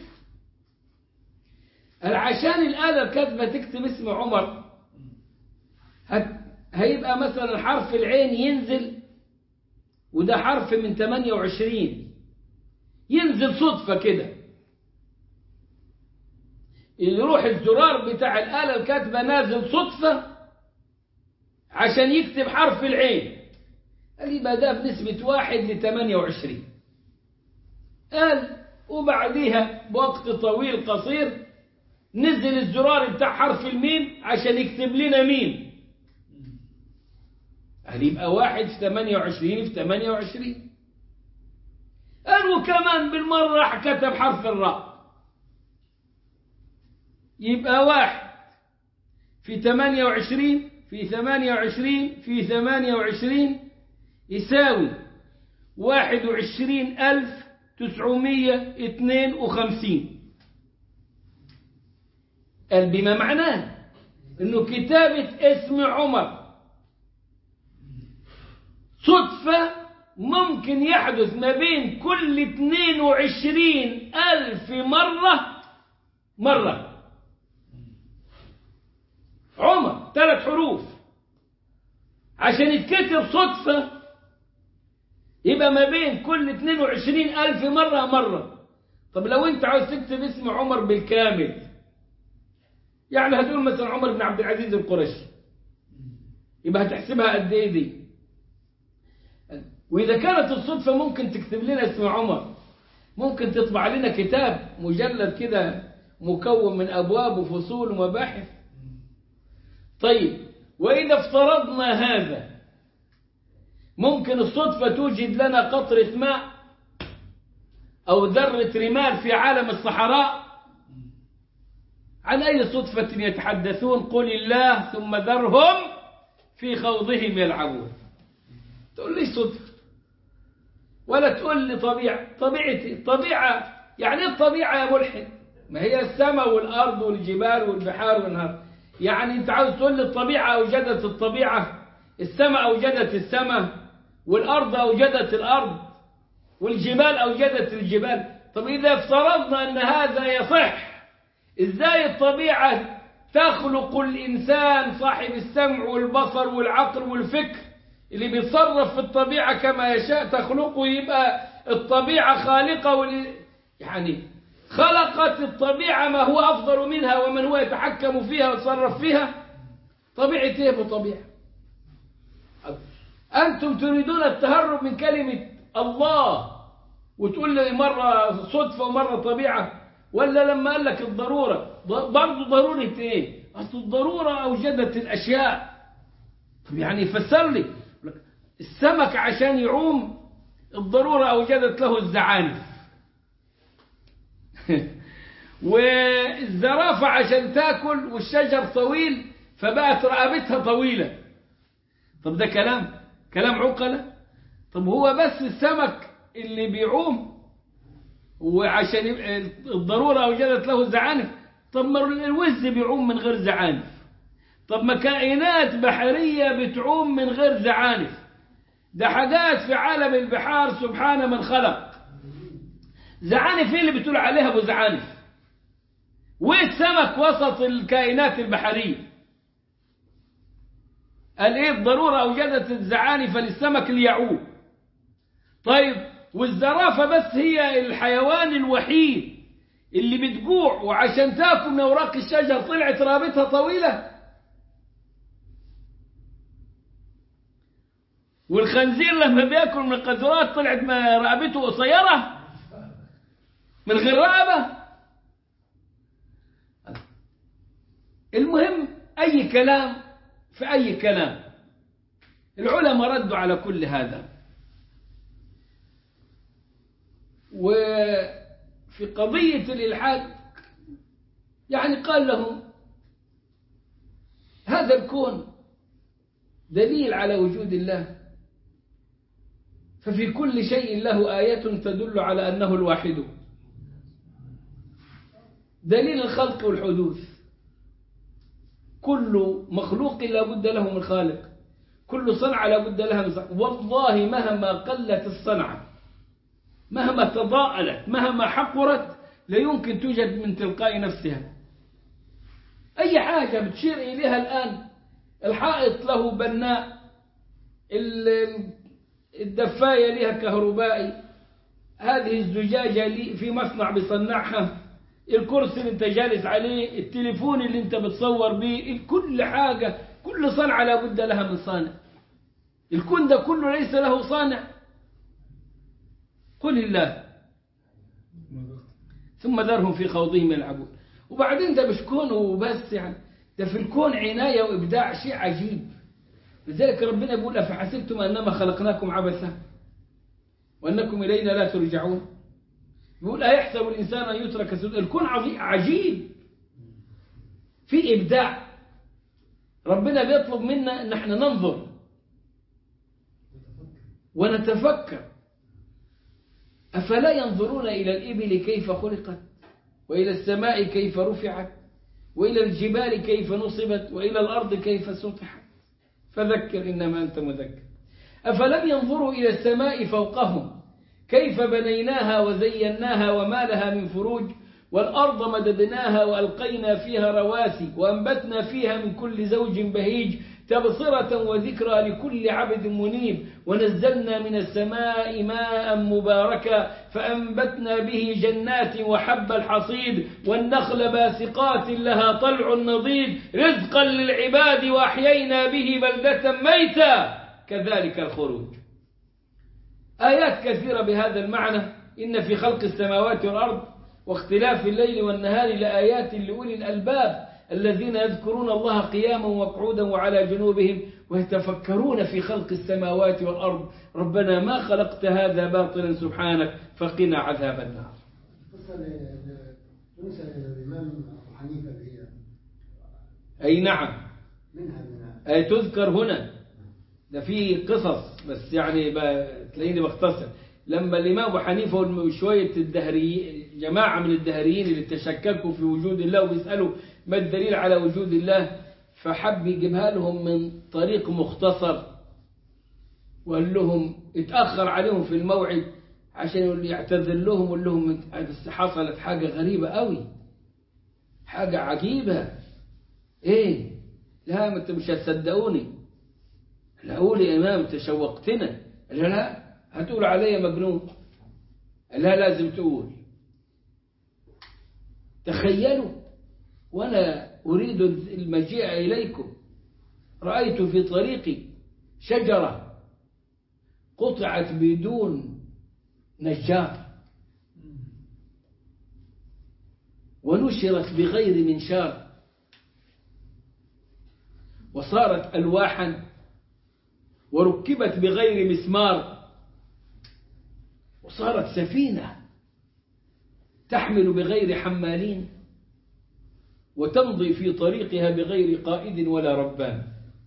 عشان الآلة الكاتبة تكتب اسم عمر هت... هيبقى مثلا حرف العين ينزل وده حرف من 28 ينزل صدفة كده يروح الزرار بتاع الآلة الكاتبة نازل صدفة عشان يكتب حرف العين قال يبقى ده بنسبة واحد ل 28 قال وبعديها بوقت طويل قصير نزل الزرار بتاع حرف الميم عشان يكتب لنا ميم قال يبقى واحد في 28 في 28 قال وكمان بالمرة كتب حرف الراء يبقى واحد في 28 في 28 في 28 يساوي 21952 قال بما معناه انه كتابة اسم عمر صدفة ممكن يحدث ما بين كل 22 ألف مرة مرة عمر ثلاث حروف عشان يتكتب صدفة يبقى ما بين كل 22 ألف مرة مرة طب لو أنت عاوز تكتب اسم عمر بالكامل يعني هتقول مثلا عمر بن عبد العزيز القرشي يبقى هتحسبها قد ايه دي وإذا كانت الصدفة ممكن تكتب لنا اسم عمر ممكن تطبع لنا كتاب مجلد كده مكون من أبواب وفصول ومباحث طيب وإذا افترضنا هذا ممكن الصدفة توجد لنا قطرة ماء أو ذرة رمال في عالم الصحراء عن أي صدفة يتحدثون قل الله ثم ذرهم في خوضهم يلعبون تقول لي صدفة ولا تقول لي طبيعة طبيعتي الطبيعة يعني ايه الطبيعة يا ملحد ما هي السماء والأرض والجبال والبحار والنهر يعني انت عاوز تقول لي الطبيعة أوجدت الطبيعة السماء أوجدت السماء والأرض أوجدت الأرض والجبال أوجدت الجبال طب إذا افترضنا أن هذا يصح إزاي الطبيعة تخلق الإنسان صاحب السمع والبصر والعقل والفكر اللي بيتصرف في الطبيعة كما يشاء تخلقه يبقى الطبيعة خالقة وال... يعني خلقت الطبيعة ما هو أفضل منها ومن هو يتحكم فيها ويتصرف فيها طبيعة إيه بطبيعة أنتم تريدون التهرب من كلمة الله وتقول لي مرة صدفة ومرة طبيعة ولا لما قال لك الضرورة برضه ضرورة إيه أصل الضرورة أوجدت الأشياء طب يعني فسر لي السمك عشان يعوم الضرورة أوجدت له الزعانف والزرافة عشان تاكل والشجر طويل فبقت رقبتها طويلة طب ده كلام كلام عقلة طب هو بس السمك اللي بيعوم وعشان الضرورة أوجدت له زعانف طب ما الوز بيعوم من غير زعانف طب ما كائنات بحرية بتعوم من غير زعانف ده حاجات في عالم البحار سبحان من خلق زعانف ايه اللي بتقول عليها ابو زعانف والسمك وسط الكائنات البحرية قال ايه الضرورة اوجدت الزعانف للسمك ليعوم طيب والزرافة بس هي الحيوان الوحيد اللي بتجوع وعشان تاكل من اوراق الشجر طلعت رابطها طويلة والخنزير لما بياكل من القذرات طلعت رقبته قصيرة من غير رقبة المهم أي كلام في أي كلام العلماء ردوا على كل هذا وفي قضية الإلحاد يعني قال لهم هذا الكون دليل على وجود الله ففي كل شيء له آية تدل على أنه الواحد دليل الخلق والحدوث كل مخلوق لا بد له من خالق كل صنعة لا بد لها من صنعة والله مهما قلت الصنعة مهما تضاءلت مهما حقرت لا يمكن توجد من تلقاء نفسها أي حاجة بتشير إليها الآن الحائط له بناء الدفاية لها كهربائي هذه الزجاجة لي في مصنع بيصنعها الكرسي اللي انت جالس عليه التليفون اللي انت بتصور بيه كل حاجة كل صنعة لابد لها من صانع الكون ده كله ليس له صانع قل الله ثم ذرهم في خوضهم يلعبون وبعدين ده مش كون وبس يعني ده في الكون عناية وإبداع شيء عجيب لذلك ربنا يقول أفحسبتم أنما خلقناكم عبثا وأنكم إلينا لا ترجعون يقول أيحسب الإنسان أن يترك سدى الكون عجيب في إبداع ربنا بيطلب منا أن احنا ننظر ونتفكر أفلا ينظرون إلى الإبل كيف خلقت وإلى السماء كيف رفعت وإلى الجبال كيف نصبت وإلى الأرض كيف سطحت فذكر إنما أنت مذكر أفلم ينظروا إلى السماء فوقهم كيف بنيناها وزيناها وما لها من فروج والأرض مددناها وألقينا فيها رواسي وأنبتنا فيها من كل زوج بهيج تبصرة وذكرى لكل عبد منيب ونزلنا من السماء ماء مباركا فأنبتنا به جنات وحب الحصيد والنخل باسقات لها طلع نضيد رزقا للعباد وأحيينا به بلدة ميتا كذلك الخروج آيات كثيرة بهذا المعنى إن في خلق السماوات والأرض واختلاف الليل والنهار لآيات لأولي الألباب الذين يذكرون الله قياما وقعودا وعلى جنوبهم ويتفكرون في خلق السماوات والأرض ربنا ما خلقت هذا باطلا سبحانك فقنا عذاب النار تنسى الإمام أبو حنيفة اللي هي أي نعم منها منها أي تذكر هنا ده في قصص بس يعني ب- تلاقيني بختصر لما الإمام أبو حنيفة وشوية الدهري جماعة من الدهريين اللي تشككوا في وجود الله وبيسألوا ما الدليل على وجود الله فحب يجيبها لهم من طريق مختصر وقال لهم اتأخر عليهم في الموعد عشان يعتذر لهم وقال لهم بس حصلت حاجة غريبة قوي حاجة عجيبة ايه لا ما انت مش هتصدقوني لا قول يا امام انت شوقتنا قال له لا هتقول عليا مجنون قال لا لازم تقول تخيلوا وانا اريد المجيء اليكم رايت في طريقي شجره قطعت بدون نجار ونشرت بغير منشار وصارت ألواحا وركبت بغير مسمار وصارت سفينة تحمل بغير حمالين وتمضي في طريقها بغير قائد ولا ربان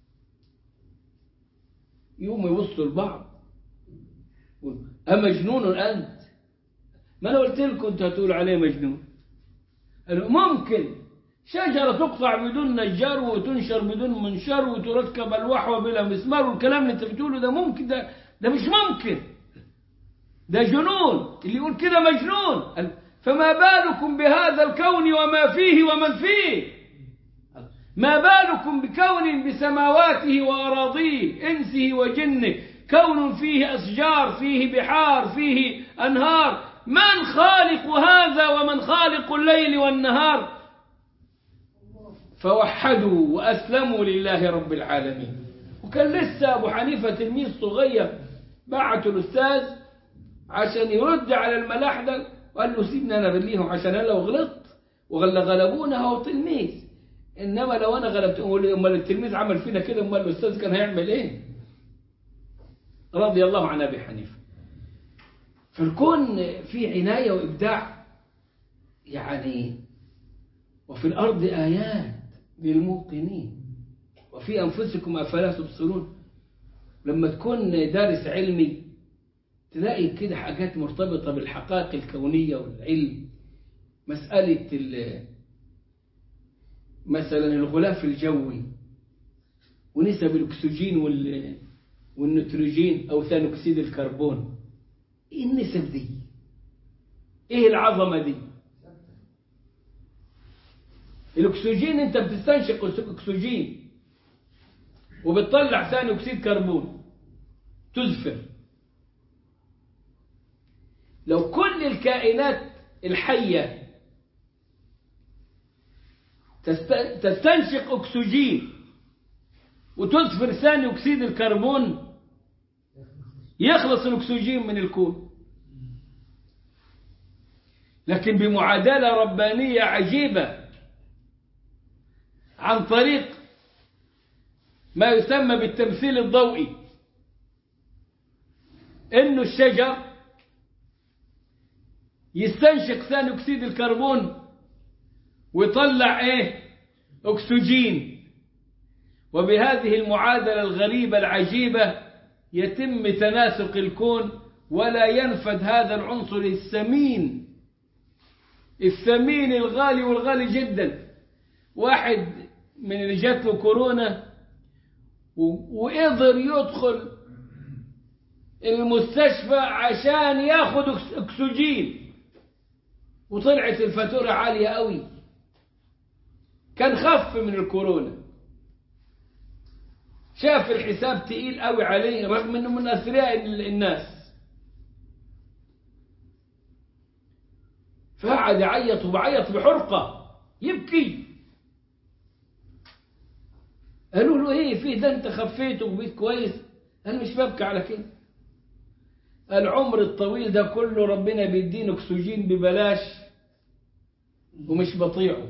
يوم يوصلوا البعض أمجنون أنت ما أنا قلت لكم أنت هتقول عليه مجنون قالوا ممكن شجرة تقطع بدون نجار وتنشر بدون منشار وتركب الوحوة بلا مسمار والكلام اللي انت بتقوله ده ممكن ده ده مش ممكن ده جنون اللي يقول كده مجنون قال فما بالكم بهذا الكون وما فيه ومن فيه ما بالكم بكون بسماواته وأراضيه إنسه وجنه كون فيه أشجار فيه بحار فيه أنهار من خالق هذا ومن خالق الليل والنهار فوحدوا وأسلموا لله رب العالمين وكان لسه أبو حنيفة تلميذ صغير بعته الأستاذ عشان يرد على الملاح ده وقال له سيبني أنا بليهم عشان أنا لو غلطت وغل غلبونا هو تلميذ انما لو انا غلبت امال التلميذ عمل فينا كده امال الاستاذ كان هيعمل ايه رضي الله عن ابي حنيفه فالكون فيه عنايه وابداع يعني وفي الارض ايات للموقنين وفي انفسكم افلا تبصرون لما تكون دارس علمي تلاقي كده حاجات مرتبطه بالحقائق الكونيه والعلم مساله مثلا الغلاف الجوي ونسب الاكسجين وال والنيتروجين او ثاني اكسيد الكربون ايه النسب دي ايه العظمه دي الاكسجين انت بتستنشق اكسجين وبتطلع ثاني اكسيد كربون تزفر لو كل الكائنات الحيه تستنشق أكسجين وتزفر ثاني أكسيد الكربون يخلص الأكسجين من الكون لكن بمعادلة ربانية عجيبة عن طريق ما يسمى بالتمثيل الضوئي انه الشجر يستنشق ثاني اكسيد الكربون ويطلع ايه اكسجين وبهذه المعادله الغريبه العجيبه يتم تناسق الكون ولا ينفد هذا العنصر الثمين الثمين الغالي والغالي جدا واحد من اللي جات له كورونا وقدر يدخل المستشفى عشان ياخد اكسجين وطلعت الفاتوره عاليه قوي كان خف من الكورونا شاف الحساب تقيل قوي عليه رغم انه من اثرياء الناس فقعد يعيط وبعيط بحرقه يبكي قالوا له ايه في ده انت خفيت وبقيت كويس قال مش ببكي على كده العمر الطويل ده كله ربنا بيدينا اكسجين ببلاش ومش بطيعه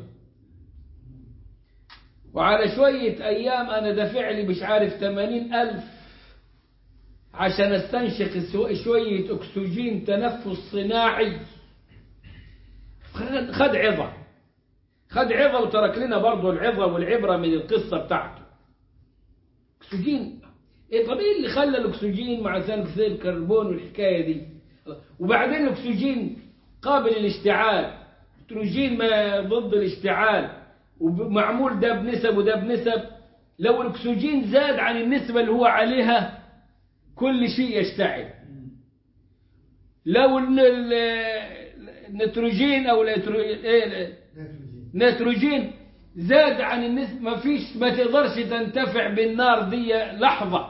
وعلى شوية أيام أنا دافع لي مش عارف ثمانين ألف عشان استنشق شوية أكسجين تنفس صناعي خد عظة خد عظة وترك لنا برضه العظة والعبرة من القصة بتاعته أكسجين إيه طب إيه اللي خلى الأكسجين مع ثاني أكسيد الكربون والحكاية دي وبعدين الأكسجين قابل للاشتعال النيتروجين ما ضد الاشتعال ومعمول ده بنسب وده بنسب لو الاكسجين زاد عن النسبة اللي هو عليها كل شيء يشتعل لو النيتروجين او النيتروجين زاد عن النسبة ما فيش ما تقدرش تنتفع بالنار دي لحظة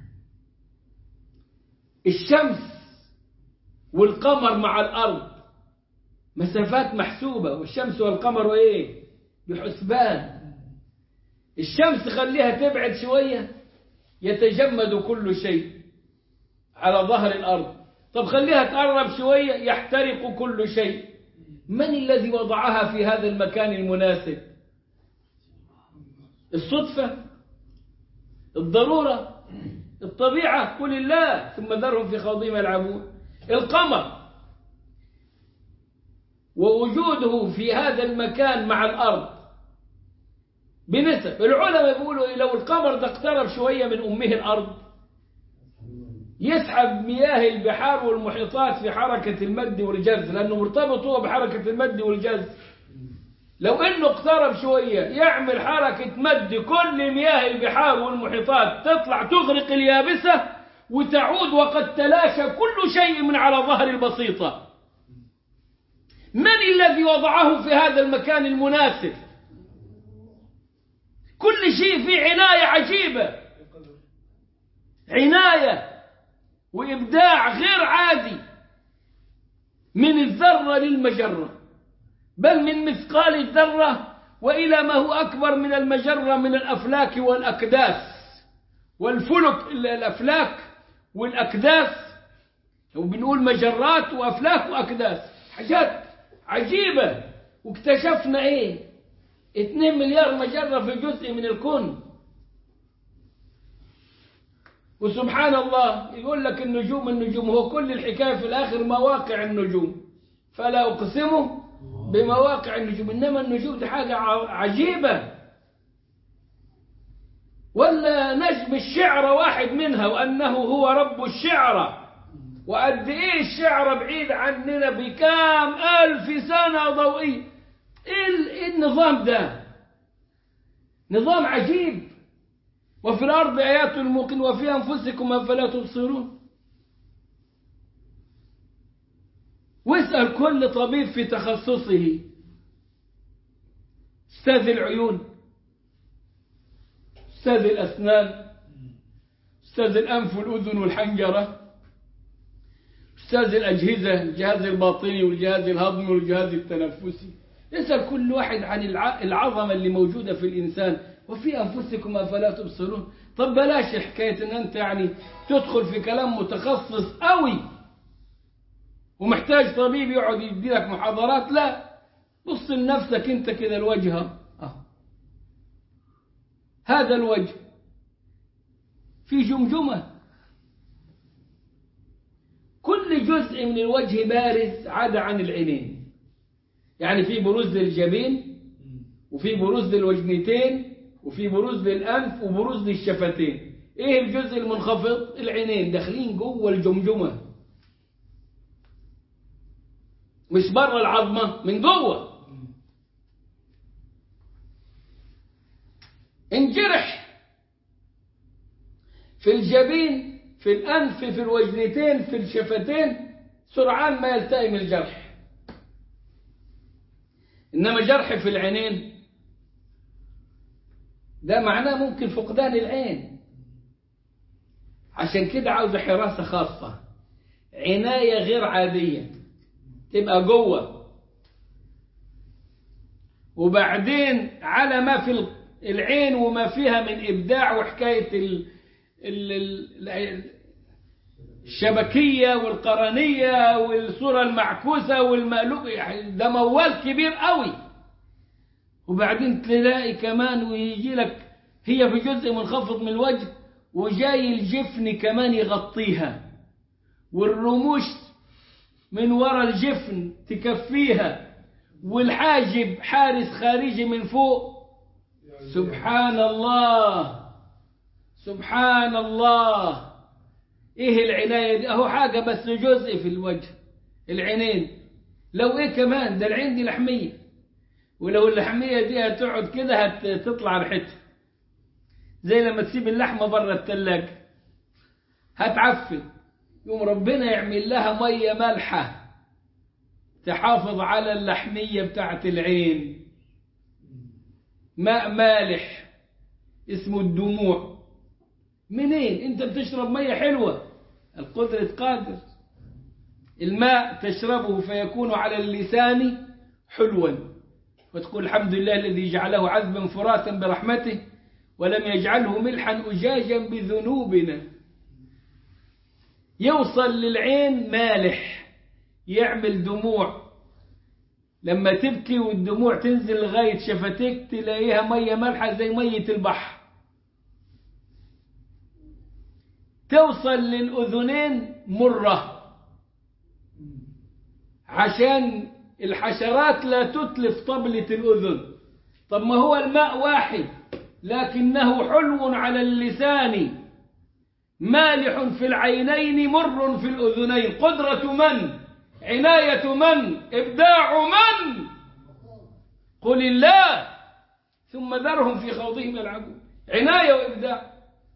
الشمس والقمر مع الأرض مسافات محسوبة والشمس والقمر ايه بحسبان الشمس خليها تبعد شوية يتجمد كل شيء على ظهر الأرض طب خليها تقرب شوية يحترق كل شيء من الذي وضعها في هذا المكان المناسب الصدفة الضرورة الطبيعة قل الله ثم ذرهم في خوضهم يلعبون القمر ووجوده في هذا المكان مع الأرض بنسب العلماء بيقولوا لو القمر ده اقترب شوية من أمه الأرض يسحب مياه البحار والمحيطات في حركة المد والجز لأنه مرتبط هو بحركة المد والجز لو انه اقترب شوية يعمل حركة مد كل مياه البحار والمحيطات تطلع تغرق اليابسة وتعود وقد تلاشى كل شيء من على ظهر البسيطة من الذي وضعه في هذا المكان المناسب كل شيء فيه عناية عجيبة عناية وإبداع غير عادي من الذرة للمجرة بل من مثقال الذرة وإلى ما هو أكبر من المجرة من الأفلاك والأكداس والفلك الأفلاك والأكداس وبنقول مجرات وأفلاك وأكداس حاجات عجيبة واكتشفنا إيه اتنين مليار مجرة في جزء من الكون وسبحان الله يقول لك النجوم النجوم هو كل الحكاية في الآخر مواقع النجوم فلا أقسم بمواقع النجوم إنما النجوم دي حاجة ع- عجيبة ولا نجم الشعر واحد منها وأنه هو رب الشعرى وقد إيه الشعر بعيد عننا بكام ألف سنة ضوئية إيه ال- إيه النظام ده نظام عجيب وفي الأرض آيات الموقن وفي أنفسكم أفلا تبصرون واسأل كل طبيب في تخصصه أستاذ العيون أستاذ الأسنان أستاذ الأنف والأذن والحنجرة أستاذ الأجهزة الجهاز الباطني والجهاز الهضمي والجهاز التنفسي اسأل كل واحد عن الع- العظمة اللي موجودة في الإنسان وفي أنفسكم أفلا تبصرون طب بلاش حكاية أن أنت يعني تدخل في كلام متخصص قوي ومحتاج طبيب يقعد يدي لك محاضرات لا بص لنفسك انت كده الوجه اه هذا الوجه في جمجمة كل جزء من الوجه بارز عدا عن العينين يعني في بروز للجبين وفي بروز للوجنتين وفي بروز للأنف وبروز للشفتين ايه الجزء المنخفض العينين داخلين جوه الجمجمه مش بره العظمة من جوه انجرح في الجبين في الأنف في الوجنتين في الشفتين سرعان ما يلتئم الجرح إنما جرح في العينين ده معناه ممكن فقدان العين عشان كده عاوز حراسة خاصة عناية غير عادية تبقى جوه وبعدين على ما في العين وما فيها من إبداع وحكاية ال ال ال الشبكية والقرنية والصورة المعكوسة والمقلوبة يعني ده موال كبير قوي وبعدين تلاقي كمان ويجي لك هي في جزء منخفض من الوجه وجاي الجفن كمان يغطيها والرموش من وراء الجفن تكفيها والحاجب حارس خارجي من فوق سبحان الله سبحان الله ايه العناية دي اهو حاجة بس جزء في الوجه العينين لو ايه كمان ده العين دي لحمية ولو اللحمية دي هتقعد كده هتطلع ريحتها زي لما تسيب اللحمة بره التلاجة هتعفن يوم ربنا يعمل لها مية مالحة تحافظ على اللحمية بتاعت العين ماء مالح اسمه الدموع منين انت بتشرب مية حلوة القدرة قادر الماء تشربه فيكون على اللسان حلوا وتقول الحمد لله الذي جعله عذبا فراتا برحمته ولم يجعله ملحا أجاجا بذنوبنا يوصل للعين مالح يعمل دموع لما تبكي والدموع تنزل لغاية شفتيك تلاقيها مية مالحة زي مية البحر توصل للأذنين مرة عشان الحشرات لا تتلف طبلة الأذن طب ما هو الماء واحد لكنه حلو على اللسان مالح في العينين مر في الأذنين قدرة من عناية من إبداع من قل الله ثم ذرهم في خوضهم يلعبون عناية وإبداع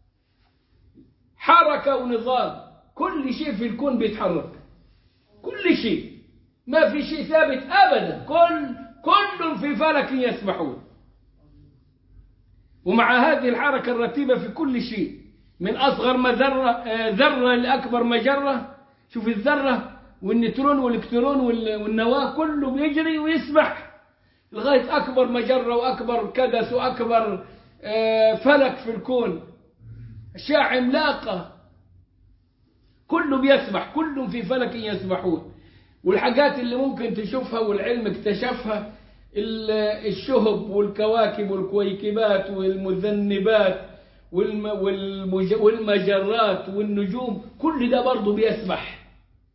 حركة ونظام كل شيء في الكون بيتحرك كل شيء ما في شيء ثابت أبدا كل كل في فلك يسبحون ومع هذه الحركة الرتيبة في كل شيء من أصغر ما ذرة ذرة لأكبر مجرة شوف الذرة والنيوترون والإلكترون والنواة كله بيجري ويسبح لغاية أكبر مجرة وأكبر كدس وأكبر فلك في الكون أشياء عملاقة كله بيسبح كلهم في فلك يسبحون والحاجات اللي ممكن تشوفها والعلم اكتشفها ال- الشهب والكواكب والكويكبات والمذنبات والم والمج والمجرات والنجوم كل ده برضه بيسبح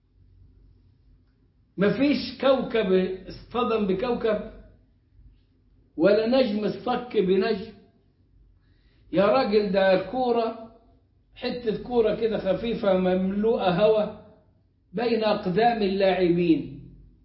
مفيش كوكب اصطدم بكوكب ولا نجم اصطك بنجم يا راجل ده الكورة حتة كورة كده خفيفة مملوءة هواء بين أقدام اللاعبين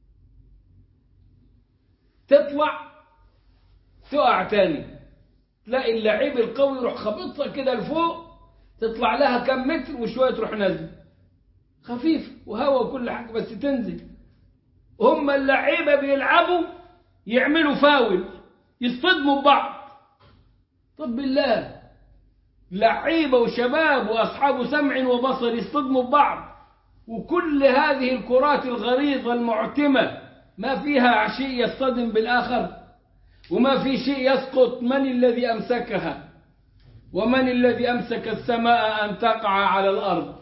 تطلع تقع تاني تلاقي اللعيب القوي يروح خبطها كده لفوق تطلع لها كم متر وشوية تروح نازل خفيف وهوا وكل حاجة بس تنزل هم اللعيبة بيلعبوا يعملوا فاول يصطدموا ببعض طب بالله لعيبة وشباب وأصحاب سمع وبصر يصطدموا ببعض وكل هذه الكرات الغريضة المعتمة ما فيها شيء يصطدم بالآخر وما في شيء يسقط من الذي أمسكها ومن الذي أمسك السماء أن تقع على الأرض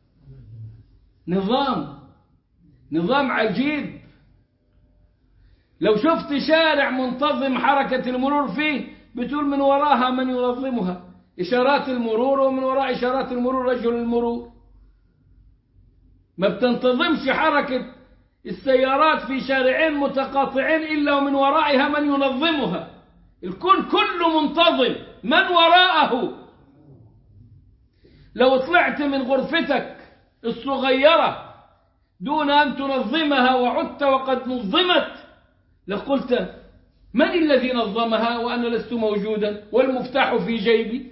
نظام نظام عجيب لو شفت شارع منتظم حركة المرور فيه بتقول من وراها من ينظمها إشارات المرور ومن وراء إشارات المرور رجل المرور ما بتنتظمش حركة السيارات في شارعين متقاطعين إلا ومن ورائها من ينظمها الكون كله منتظم من وراءه لو طلعت من غرفتك الصغيرة دون أن تنظمها وعدت وقد نظمت لقلت من الذي نظمها وأنا لست موجودا والمفتاح في جيبي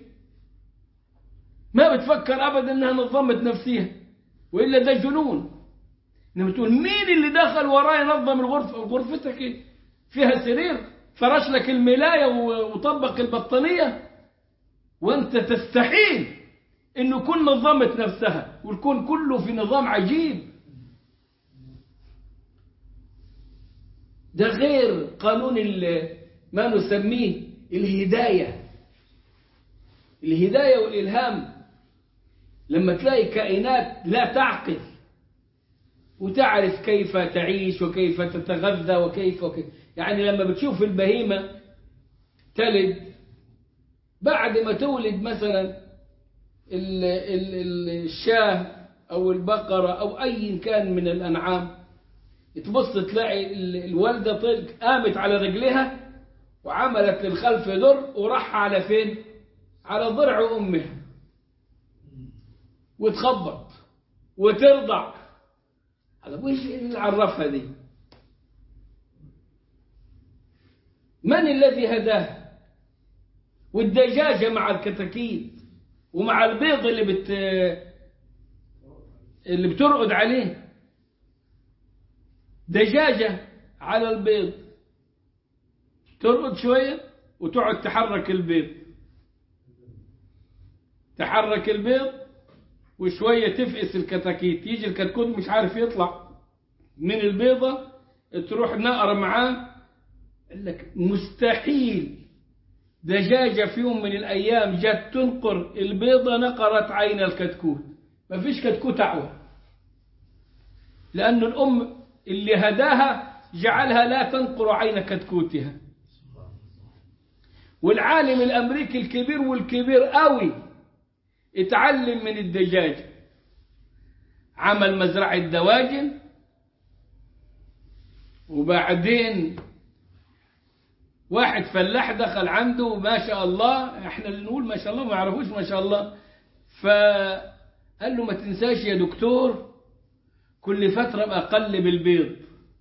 ما بتفكر أبدا أنها نظمت نفسها وإلا ده جنون إنما تقول مين اللي دخل وراي نظم الغرفة غرفتك إيه؟ فيها سرير فرش لك الملاية وطبق البطانية وأنت تستحيل إنه كل نظمت نفسها والكون كله في نظام عجيب ده غير قانون ما نسميه الهداية الهداية والإلهام لما تلاقي كائنات لا تعقل وتعرف كيف تعيش وكيف تتغذى وكيف وكيف يعني لما بتشوف البهيمة تلد بعد ما تولد مثلا ال ال ال الشاه أو البقرة أو أي كان من الأنعام تبص تلاقي الوالدة طلق قامت على رجلها وعملت للخلف در وراح على فين على ضرع أمها وتخبط وترضع هذا وش اللي عرفها دي من الذي هداه والدجاجة مع الكتاكيت ومع البيض اللي بت اللي بترقد عليه دجاجة على البيض ترقد شوية وتقعد تحرك البيض تحرك البيض وشوية تفقس الكتاكيت يجي الكتكوت مش عارف يطلع من البيضة تروح نقر معاه قال لك مستحيل دجاجة في يوم من الأيام جت تنقر البيضة نقرت عين الكتكوت ما فيش كتكوت أعوى لأن الأم اللي هداها جعلها لا تنقر عين كتكوتها والعالم الأمريكي الكبير والكبير قوي اتعلم من الدجاج عمل مزرعة دواجن وبعدين واحد فلاح دخل عنده ما شاء الله احنا اللي نقول ما شاء الله ما يعرفوش ما شاء الله فقال له ما تنساش يا دكتور كل فترة ابقى اقلب البيض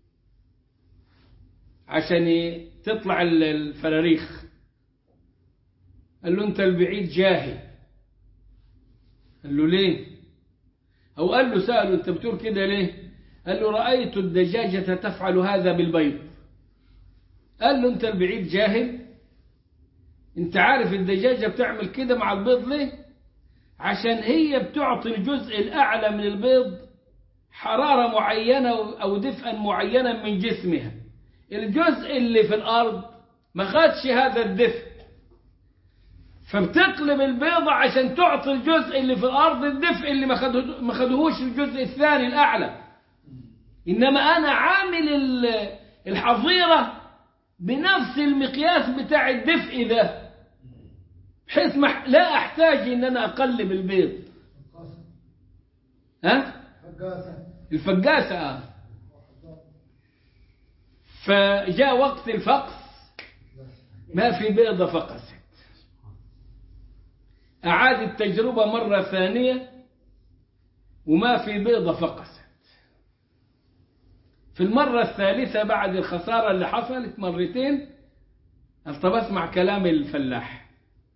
عشان تطلع الفراريخ قال له انت البعيد جاهل قال له ليه أو قال له سأله أنت بتقول كده ليه قال له رأيت الدجاجة تفعل هذا بالبيض قال له أنت البعيد جاهل أنت عارف الدجاجة بتعمل كده مع البيض ليه عشان هي بتعطي الجزء الأعلى من البيض حرارة معينة أو دفئا معينا من جسمها الجزء اللي في الأرض ما خدش هذا الدفء فبتقلب البيضة عشان تعطي الجزء اللي في الأرض الدفء اللي ما خدهوش الجزء الثاني الأعلى إنما أنا عامل الحظيرة بنفس المقياس بتاع الدفء ده بحيث ما لا احتاج ان انا اقلب البيض فقاسة ها فقاسة الفقاسة آه. فجاء وقت الفقس ما في بيضة فقست أعاد التجربة مرة ثانية وما في بيضة فقست في المرة الثالثة بعد الخسارة اللي حصلت مرتين قال طب اسمع كلام الفلاح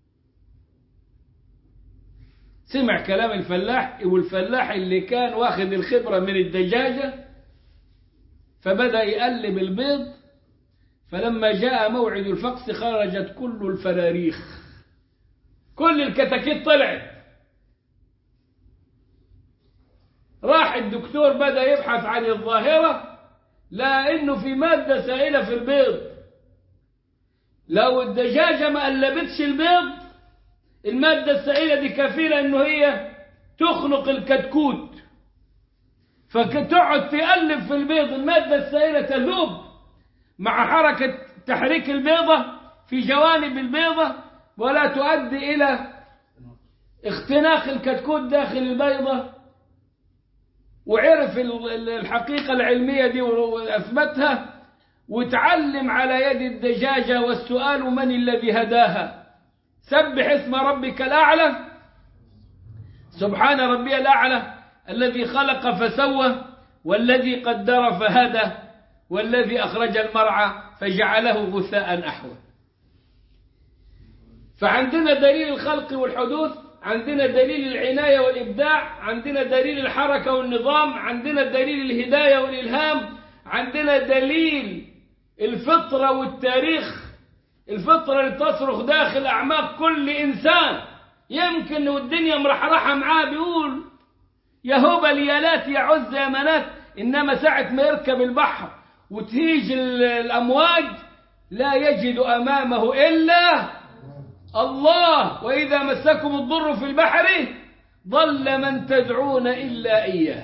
سمع كلام الفلاح والفلاح اللي كان واخد الخبرة من الدجاجة فبدأ يقلب البيض فلما جاء موعد الفقس خرجت كل الفراريخ كل الكتاكيت طلعت راح الدكتور بدأ يبحث عن الظاهرة لأنه في مادة سائلة في البيض لو الدجاجة ما قلبتش البيض المادة السائلة دي كفيلة انه هي تخنق الكتكوت فتقعد تقلب في البيض المادة السائلة تذوب مع حركة تحريك البيضة في جوانب البيضة ولا تؤدي إلى اختناق الكتكوت داخل البيضة وعرف ال- ال- الحقيقة العلمية دي وأثبتها وتعلم على يد الدجاجة والسؤال من الذي هداها سبح اسم ربك الأعلى سبحان ربي الأعلى الذي خلق فسوى والذي قدر فهدى والذي أخرج المرعى فجعله غثاء أحوى فعندنا دليل الخلق والحدوث عندنا دليل العناية والإبداع عندنا دليل الحركة والنظام عندنا دليل الهداية والإلهام عندنا دليل الفطرة والتاريخ الفطرة اللي تصرخ داخل أعماق كل إنسان يمكن والدنيا مرحرحة معاه بيقول يا هبل يا لات يا عز يا منات إنما ساعة ما يركب البحر وتهيج ال- الأمواج لا يجد أمامه إلا الله وإذا مسكم الضر في البحر ضل من تدعون إلا إياه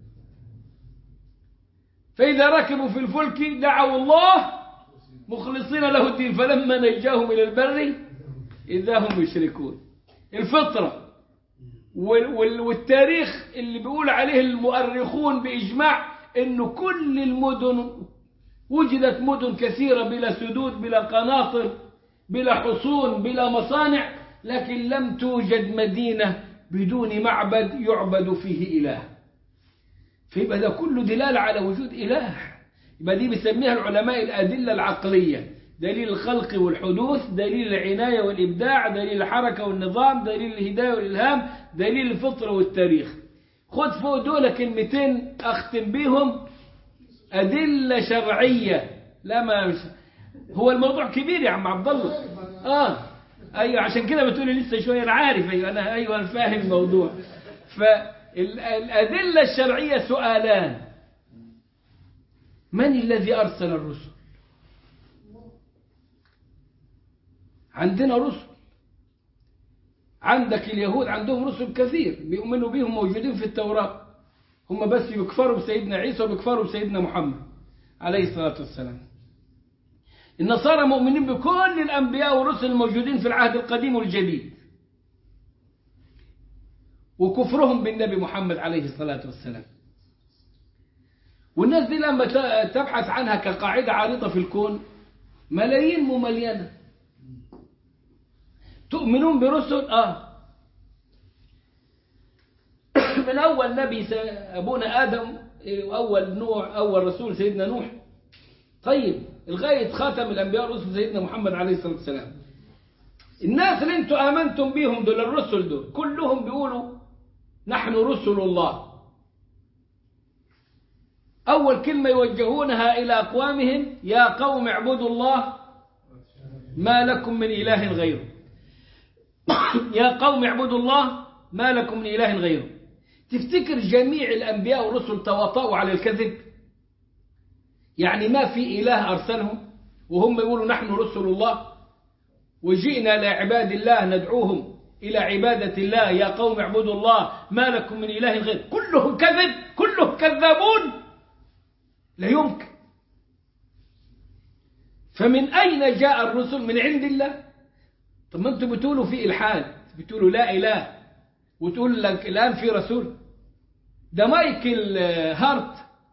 فإذا ركبوا في الفلك دعوا الله مخلصين له الدين فلما نجاهم إلى البر إذا هم يشركون الفطرة وال- وال- والتاريخ اللي بيقول عليه المؤرخون بإجماع أنه كل المدن وجدت مدن كثيرة بلا سدود بلا قناطر بلا حصون بلا مصانع لكن لم توجد مدينة بدون معبد يعبد فيه إله فيبقى ده كله دلالة على وجود إله يبقى دي بيسميها العلماء الأدلة العقلية دليل الخلق والحدوث دليل العناية والإبداع دليل الحركة والنظام دليل الهداية والإلهام دليل الفطرة والتاريخ خد فوق دول كلمتين أختم بيهم أدلة شرعية لا ما مش هو الموضوع كبير يا عم عبد الله اه ايوه عشان كده بتقولي لسه شويه انا عارف ايوه انا ايوه انا فاهم الموضوع فالادله الشرعيه سؤالان من الذي ارسل الرسل عندنا رسل عندك اليهود عندهم رسل كثير بيؤمنوا بيهم موجودين في التوراة هم بس بيكفروا بسيدنا عيسى وبيكفروا بسيدنا محمد عليه الصلاة والسلام النصارى مؤمنين بكل الأنبياء والرسل الموجودين في العهد القديم والجديد وكفرهم بالنبي محمد عليه الصلاة والسلام والناس دي لما ت- تبحث عنها كقاعدة عارضة في الكون ملايين مملينة تؤمنون برسل آه من أول نبي س- أبونا آدم إيه، وأول نوح أول رسول سيدنا نوح طيب لغاية خاتم الأنبياء والرسل سيدنا محمد عليه الصلاة والسلام الناس اللي انتم آمنتم بيهم دول الرسل دول كلهم بيقولوا نحن رسل الله أول كلمة يوجهونها إلى أقوامهم يا قوم اعبدوا الله ما لكم من إله غيره يا قوم اعبدوا الله ما لكم من إله غيره تفتكر جميع الأنبياء والرسل تواطؤوا على الكذب يعني ما في إله أرسلهم وهم يقولوا نحن رسل الله وجئنا لعباد الله ندعوهم إلى عبادة الله يا قوم اعبدوا الله ما لكم من إله غير كلهم كذب كلهم كذابون لا يمكن فمن أين جاء الرسل من عند الله طب ما انتوا بتقولوا في إلحاد بتقولوا لا إله وتقول لك الآن في رسول ده مايكل هارت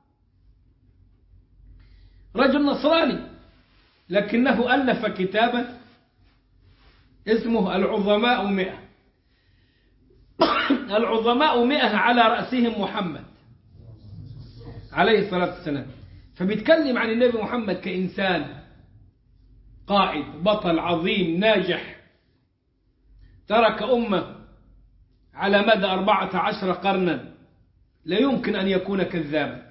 رجل نصراني لكنه ألف كتابا اسمه العظماء مئة العظماء مئة على رأسهم محمد عليه الصلاة والسلام فبيتكلم عن النبي محمد كإنسان قائد بطل عظيم ناجح ترك أمة على مدى أربعة عشر قرنا لا يمكن أن يكون كذابا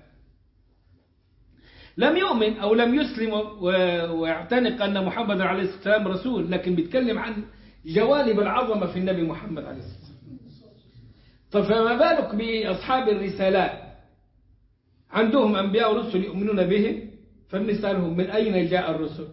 لم يؤمن أو لم يسلم ويعتنق أن محمد عليه الصلاة والسلام رسول لكن بيتكلم عن جوانب العظمة في النبي محمد عليه الصلاة والسلام طب فما بالك بأصحاب الرسالات عندهم أنبياء ورسل يؤمنون به فبنسألهم من أين جاء الرسل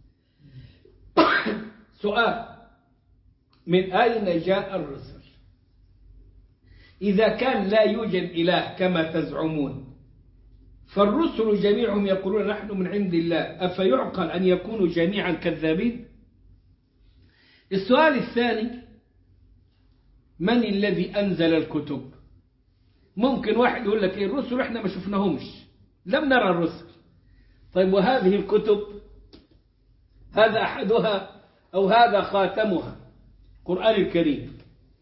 سؤال من أين جاء الرسل إذا كان لا يوجد إله كما تزعمون فالرسل جميعهم يقولون نحن من عند الله أفيعقل أن يكونوا جميعا كذابين السؤال الثاني من الذي أنزل الكتب ممكن واحد يقول لك إيه الرسل احنا ما شفناهمش لم نرى الرسل طيب وهذه الكتب هذا أحدها أو هذا خاتمها القرآن الكريم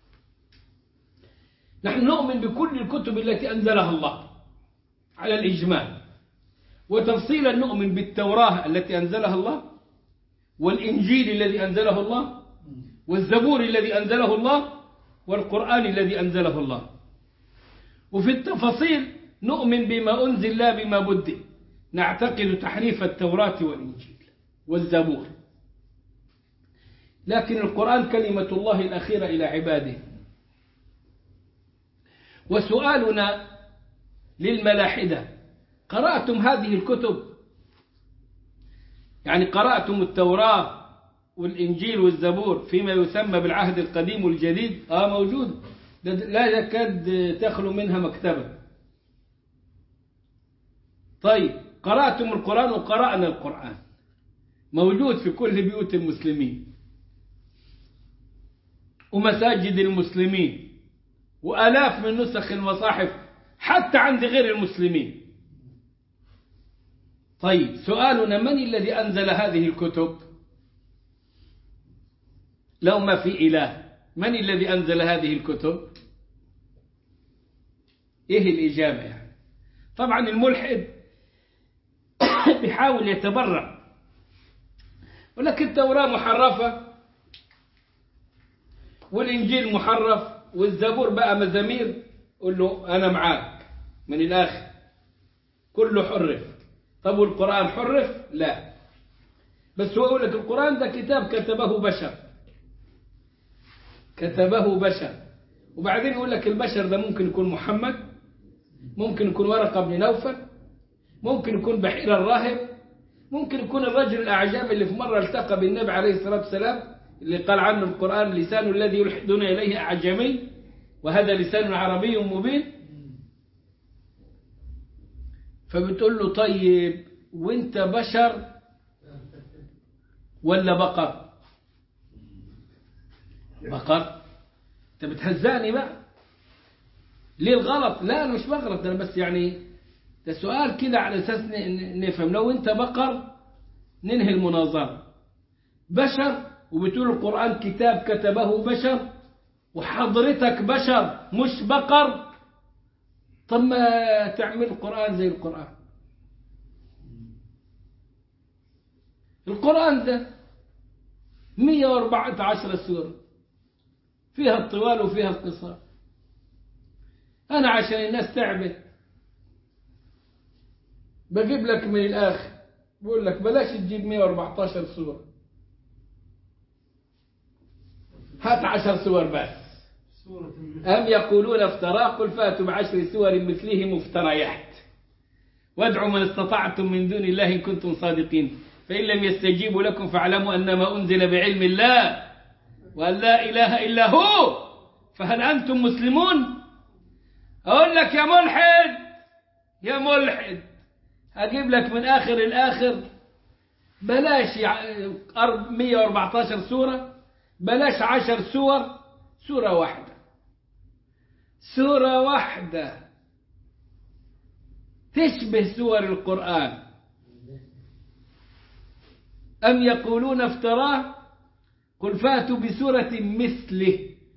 نحن نؤمن بكل الكتب التي أنزلها الله على الإجمال وتفصيلا نؤمن بالتوراة التي أنزلها الله والإنجيل الذي أنزله الله والزبور الذي أنزله الله والقرآن الذي أنزله الله وفي التفاصيل نؤمن بما أنزل لا بما بدل نعتقد تحريف التوراة والإنجيل والزبور لكن القرآن كلمة الله الأخيرة إلى عباده وسؤالنا للملاحدة قرأتم هذه الكتب يعني قرأتم التوراة والإنجيل والزبور فيما يسمى بالعهد القديم والجديد آه موجود لا يكاد تخلو منها مكتبة طيب قرأتم القرآن وقرأنا القرآن موجود في كل بيوت المسلمين ومساجد المسلمين وآلاف من نسخ المصاحف حتى عند غير المسلمين طيب سؤالنا من الذي أنزل هذه الكتب لو ما في إله من الذي أنزل هذه الكتب إيه الإجابة يعني طبعا الملحد بيحاول يتبرع ولكن التوراة محرفة والإنجيل محرف والزبور بقى مزامير قل له أنا معاك من الآخر كله حرف طب والقرآن حرف لا بس هو يقول لك القرآن ده كتاب كتبه بشر كتبه بشر وبعدين يقول لك البشر ده ممكن يكون محمد ممكن يكون ورقة بن نوفل ممكن يكون بحير الراهب ممكن يكون الرجل الأعجمي اللي في مرة التقى بالنبي عليه الصلاة والسلام اللي قال عنه القرآن لسان الذي يلحدون إليه أعجمي وهذا لسان عربي مبين فبتقول له طيب وانت بشر ولا بقر بقر انت بتهزاني بقى ليه الغلط لا انا مش بغلط انا بس يعني ده سؤال كده على اساس نفهم لو انت بقر ننهي المناظره بشر وبتقول القرآن كتاب كتبه بشر وحضرتك بشر مش بقر طب ما تعمل القرآن زي القرآن القرآن ده 114 سورة فيها الطوال وفيها القصار أنا عشان الناس تعبت بجيب لك من الآخر بقول لك بلاش تجيب 114 سورة هات عشر سور بس أم يقولون افتراه قل فاتوا بعشر سور مثله مفتريات وادعوا من استطعتم من دون الله إن كنتم صادقين فإن لم يستجيبوا لكم فاعلموا أنما أنزل بعلم الله وأن لا إله إلا هو فهل أنتم مسلمون أقول لك يا ملحد يا ملحد هجيب لك من آخر الآخر بلاش يع- أرب- 114 سورة بلاش 10 سور سورة واحدة سورة واحدة تشبه سور القرآن أم يقولون افتراه قل فاتوا بسورة مثله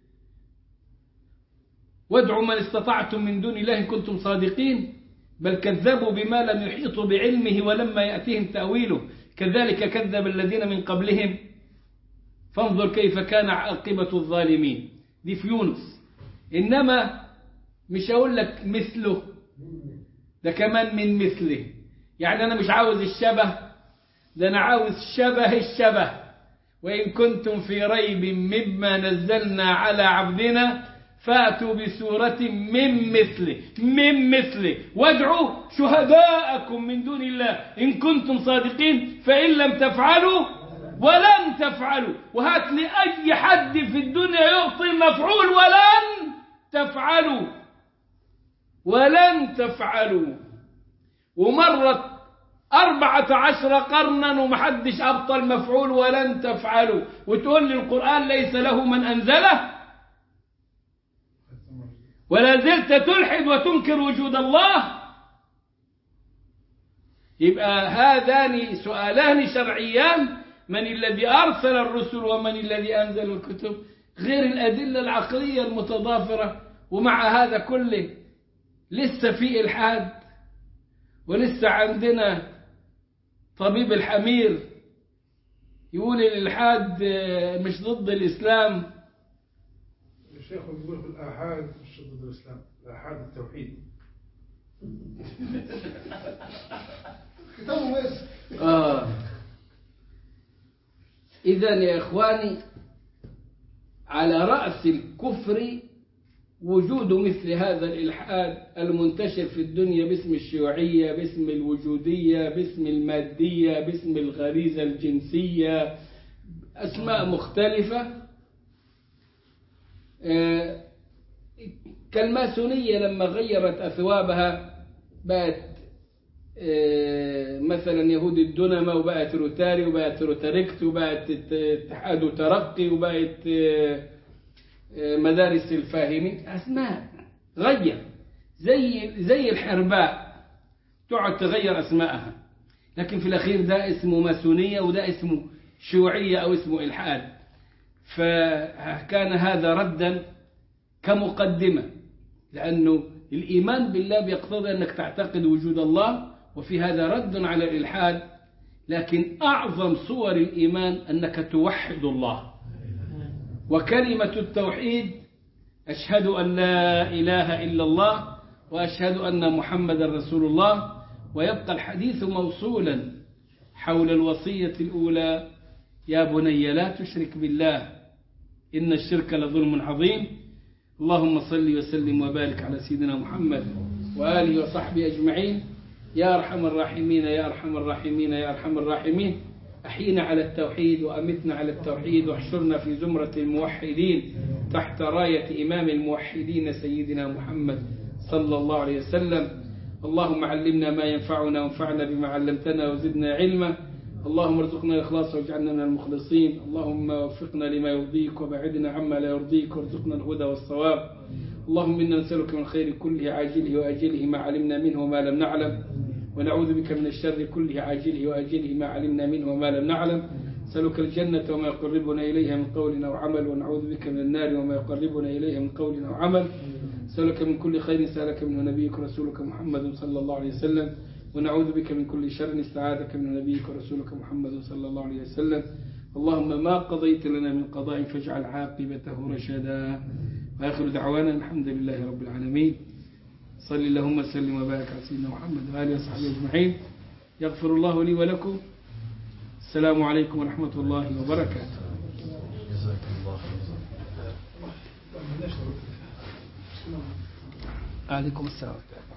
وادعوا من استطعتم من دون الله إن كنتم صادقين بل كذبوا بما لم يحيطوا بعلمه ولما يأتيهم تأويله كذلك كذب الذين من قبلهم فانظر كيف كان عاقبة الظالمين دي في يونس إنما مش هقول لك مثله ده كمان من مثله يعني أنا مش عاوز الشبه ده أنا عاوز شبه الشبه وإن كنتم في ريب مما نزلنا على عبدنا فأتوا بسورة من مثله من مثله وادعوا شهداءكم من دون الله إن كنتم صادقين فإن لم تفعلوا ولن تفعلوا وهات لي أي حد في الدنيا يعطي المفعول ولن تفعلوا ولن تفعلوا ومرت أربعة عشر قرنا ومحدش أبطل مفعول ولن تفعلوا وتقول لي القرآن ليس له من أنزله ولا زلت تلحد وتنكر وجود الله يبقى هذان سؤالان شرعيان من الذي أرسل الرسل ومن الذي أنزل الكتب غير الأدلة العقلية المتضافرة ومع هذا كله لسه في إلحاد ولسه عندنا طبيب الحمير يقول الإلحاد مش ضد الإسلام الشيخ بيقول في الآحاد مش ضد الإسلام الآحاد التوحيد كتابه واسع آه. إذا يا إخواني على رأس الكفر وجود مثل هذا الإلحاد المنتشر في الدنيا باسم الشيوعية باسم الوجودية باسم المادية باسم الغريزة الجنسية أسماء مختلفة آه، كالماسونية لما غيرت أثوابها بقت آه، مثلا يهود الدنمة وبقت روتاري وبقت روتاريكت وبقت اتحاد وترقي وبقت آه، آه، مدارس الفاهمين أسماء غير زي زي الحرباء تقعد تغير أسمائها لكن في الأخير ده اسمه ماسونية وده اسمه شيوعية أو اسمه إلحاد فكان هذا ردا كمقدمة لأنه الإيمان بالله بيقتضي أنك تعتقد وجود الله وفي هذا رد على الإلحاد لكن أعظم صور الإيمان أنك توحد الله وكلمة التوحيد أشهد أن لا إله إلا الله وأشهد أن محمدا رسول الله ويبقى الحديث موصولا حول الوصية الأولى يا بني لا تشرك بالله إن الشرك لظلم عظيم اللهم صل وسلم وبارك على سيدنا محمد وآله وصحبه أجمعين يا أرحم الراحمين يا أرحم الراحمين يا أرحم الراحمين أحينا على التوحيد وأمتنا على التوحيد واحشرنا في زمرة الموحدين تحت راية إمام الموحدين سيدنا محمد صلى الله عليه وسلم اللهم علمنا ما ينفعنا وانفعنا بما علمتنا وزدنا علما اللهم ارزقنا الإخلاص واجعلنا من المخلصين اللهم وفقنا لما يرضيك وبعدنا عما لا يرضيك وارزقنا الهدى والصواب اللهم إنا نسألك من الخير كله عاجله وآجله ما علمنا منه وما لم نعلم ونعوذ بك من الشر كله عاجله وآجله ما علمنا منه وما لم نعلم نسألك الجنة وما يقربنا إليها من قول أو عمل ونعوذ بك من النار وما يقربنا إليها من قول أو عمل نسألك من كل خير سألك منه نبيك ورسولك محمد صلى الله عليه وسلم ونعوذ بك من كل شر استعاذك منه نبيك ورسولك محمد صلى الله عليه وسلم اللهم ما قضيت لنا من قضاء فاجعل عاقبته رشدا وآخر دعوانا الحمد لله رب العالمين صل اللهم وسلم وبارك على سيدنا محمد وآله وصحبه أجمعين يغفر الله لي ولكم السلام عليكم ورحمة الله وبركاته جزاك الله خيرا ما عندناش توقف. عليكم السلام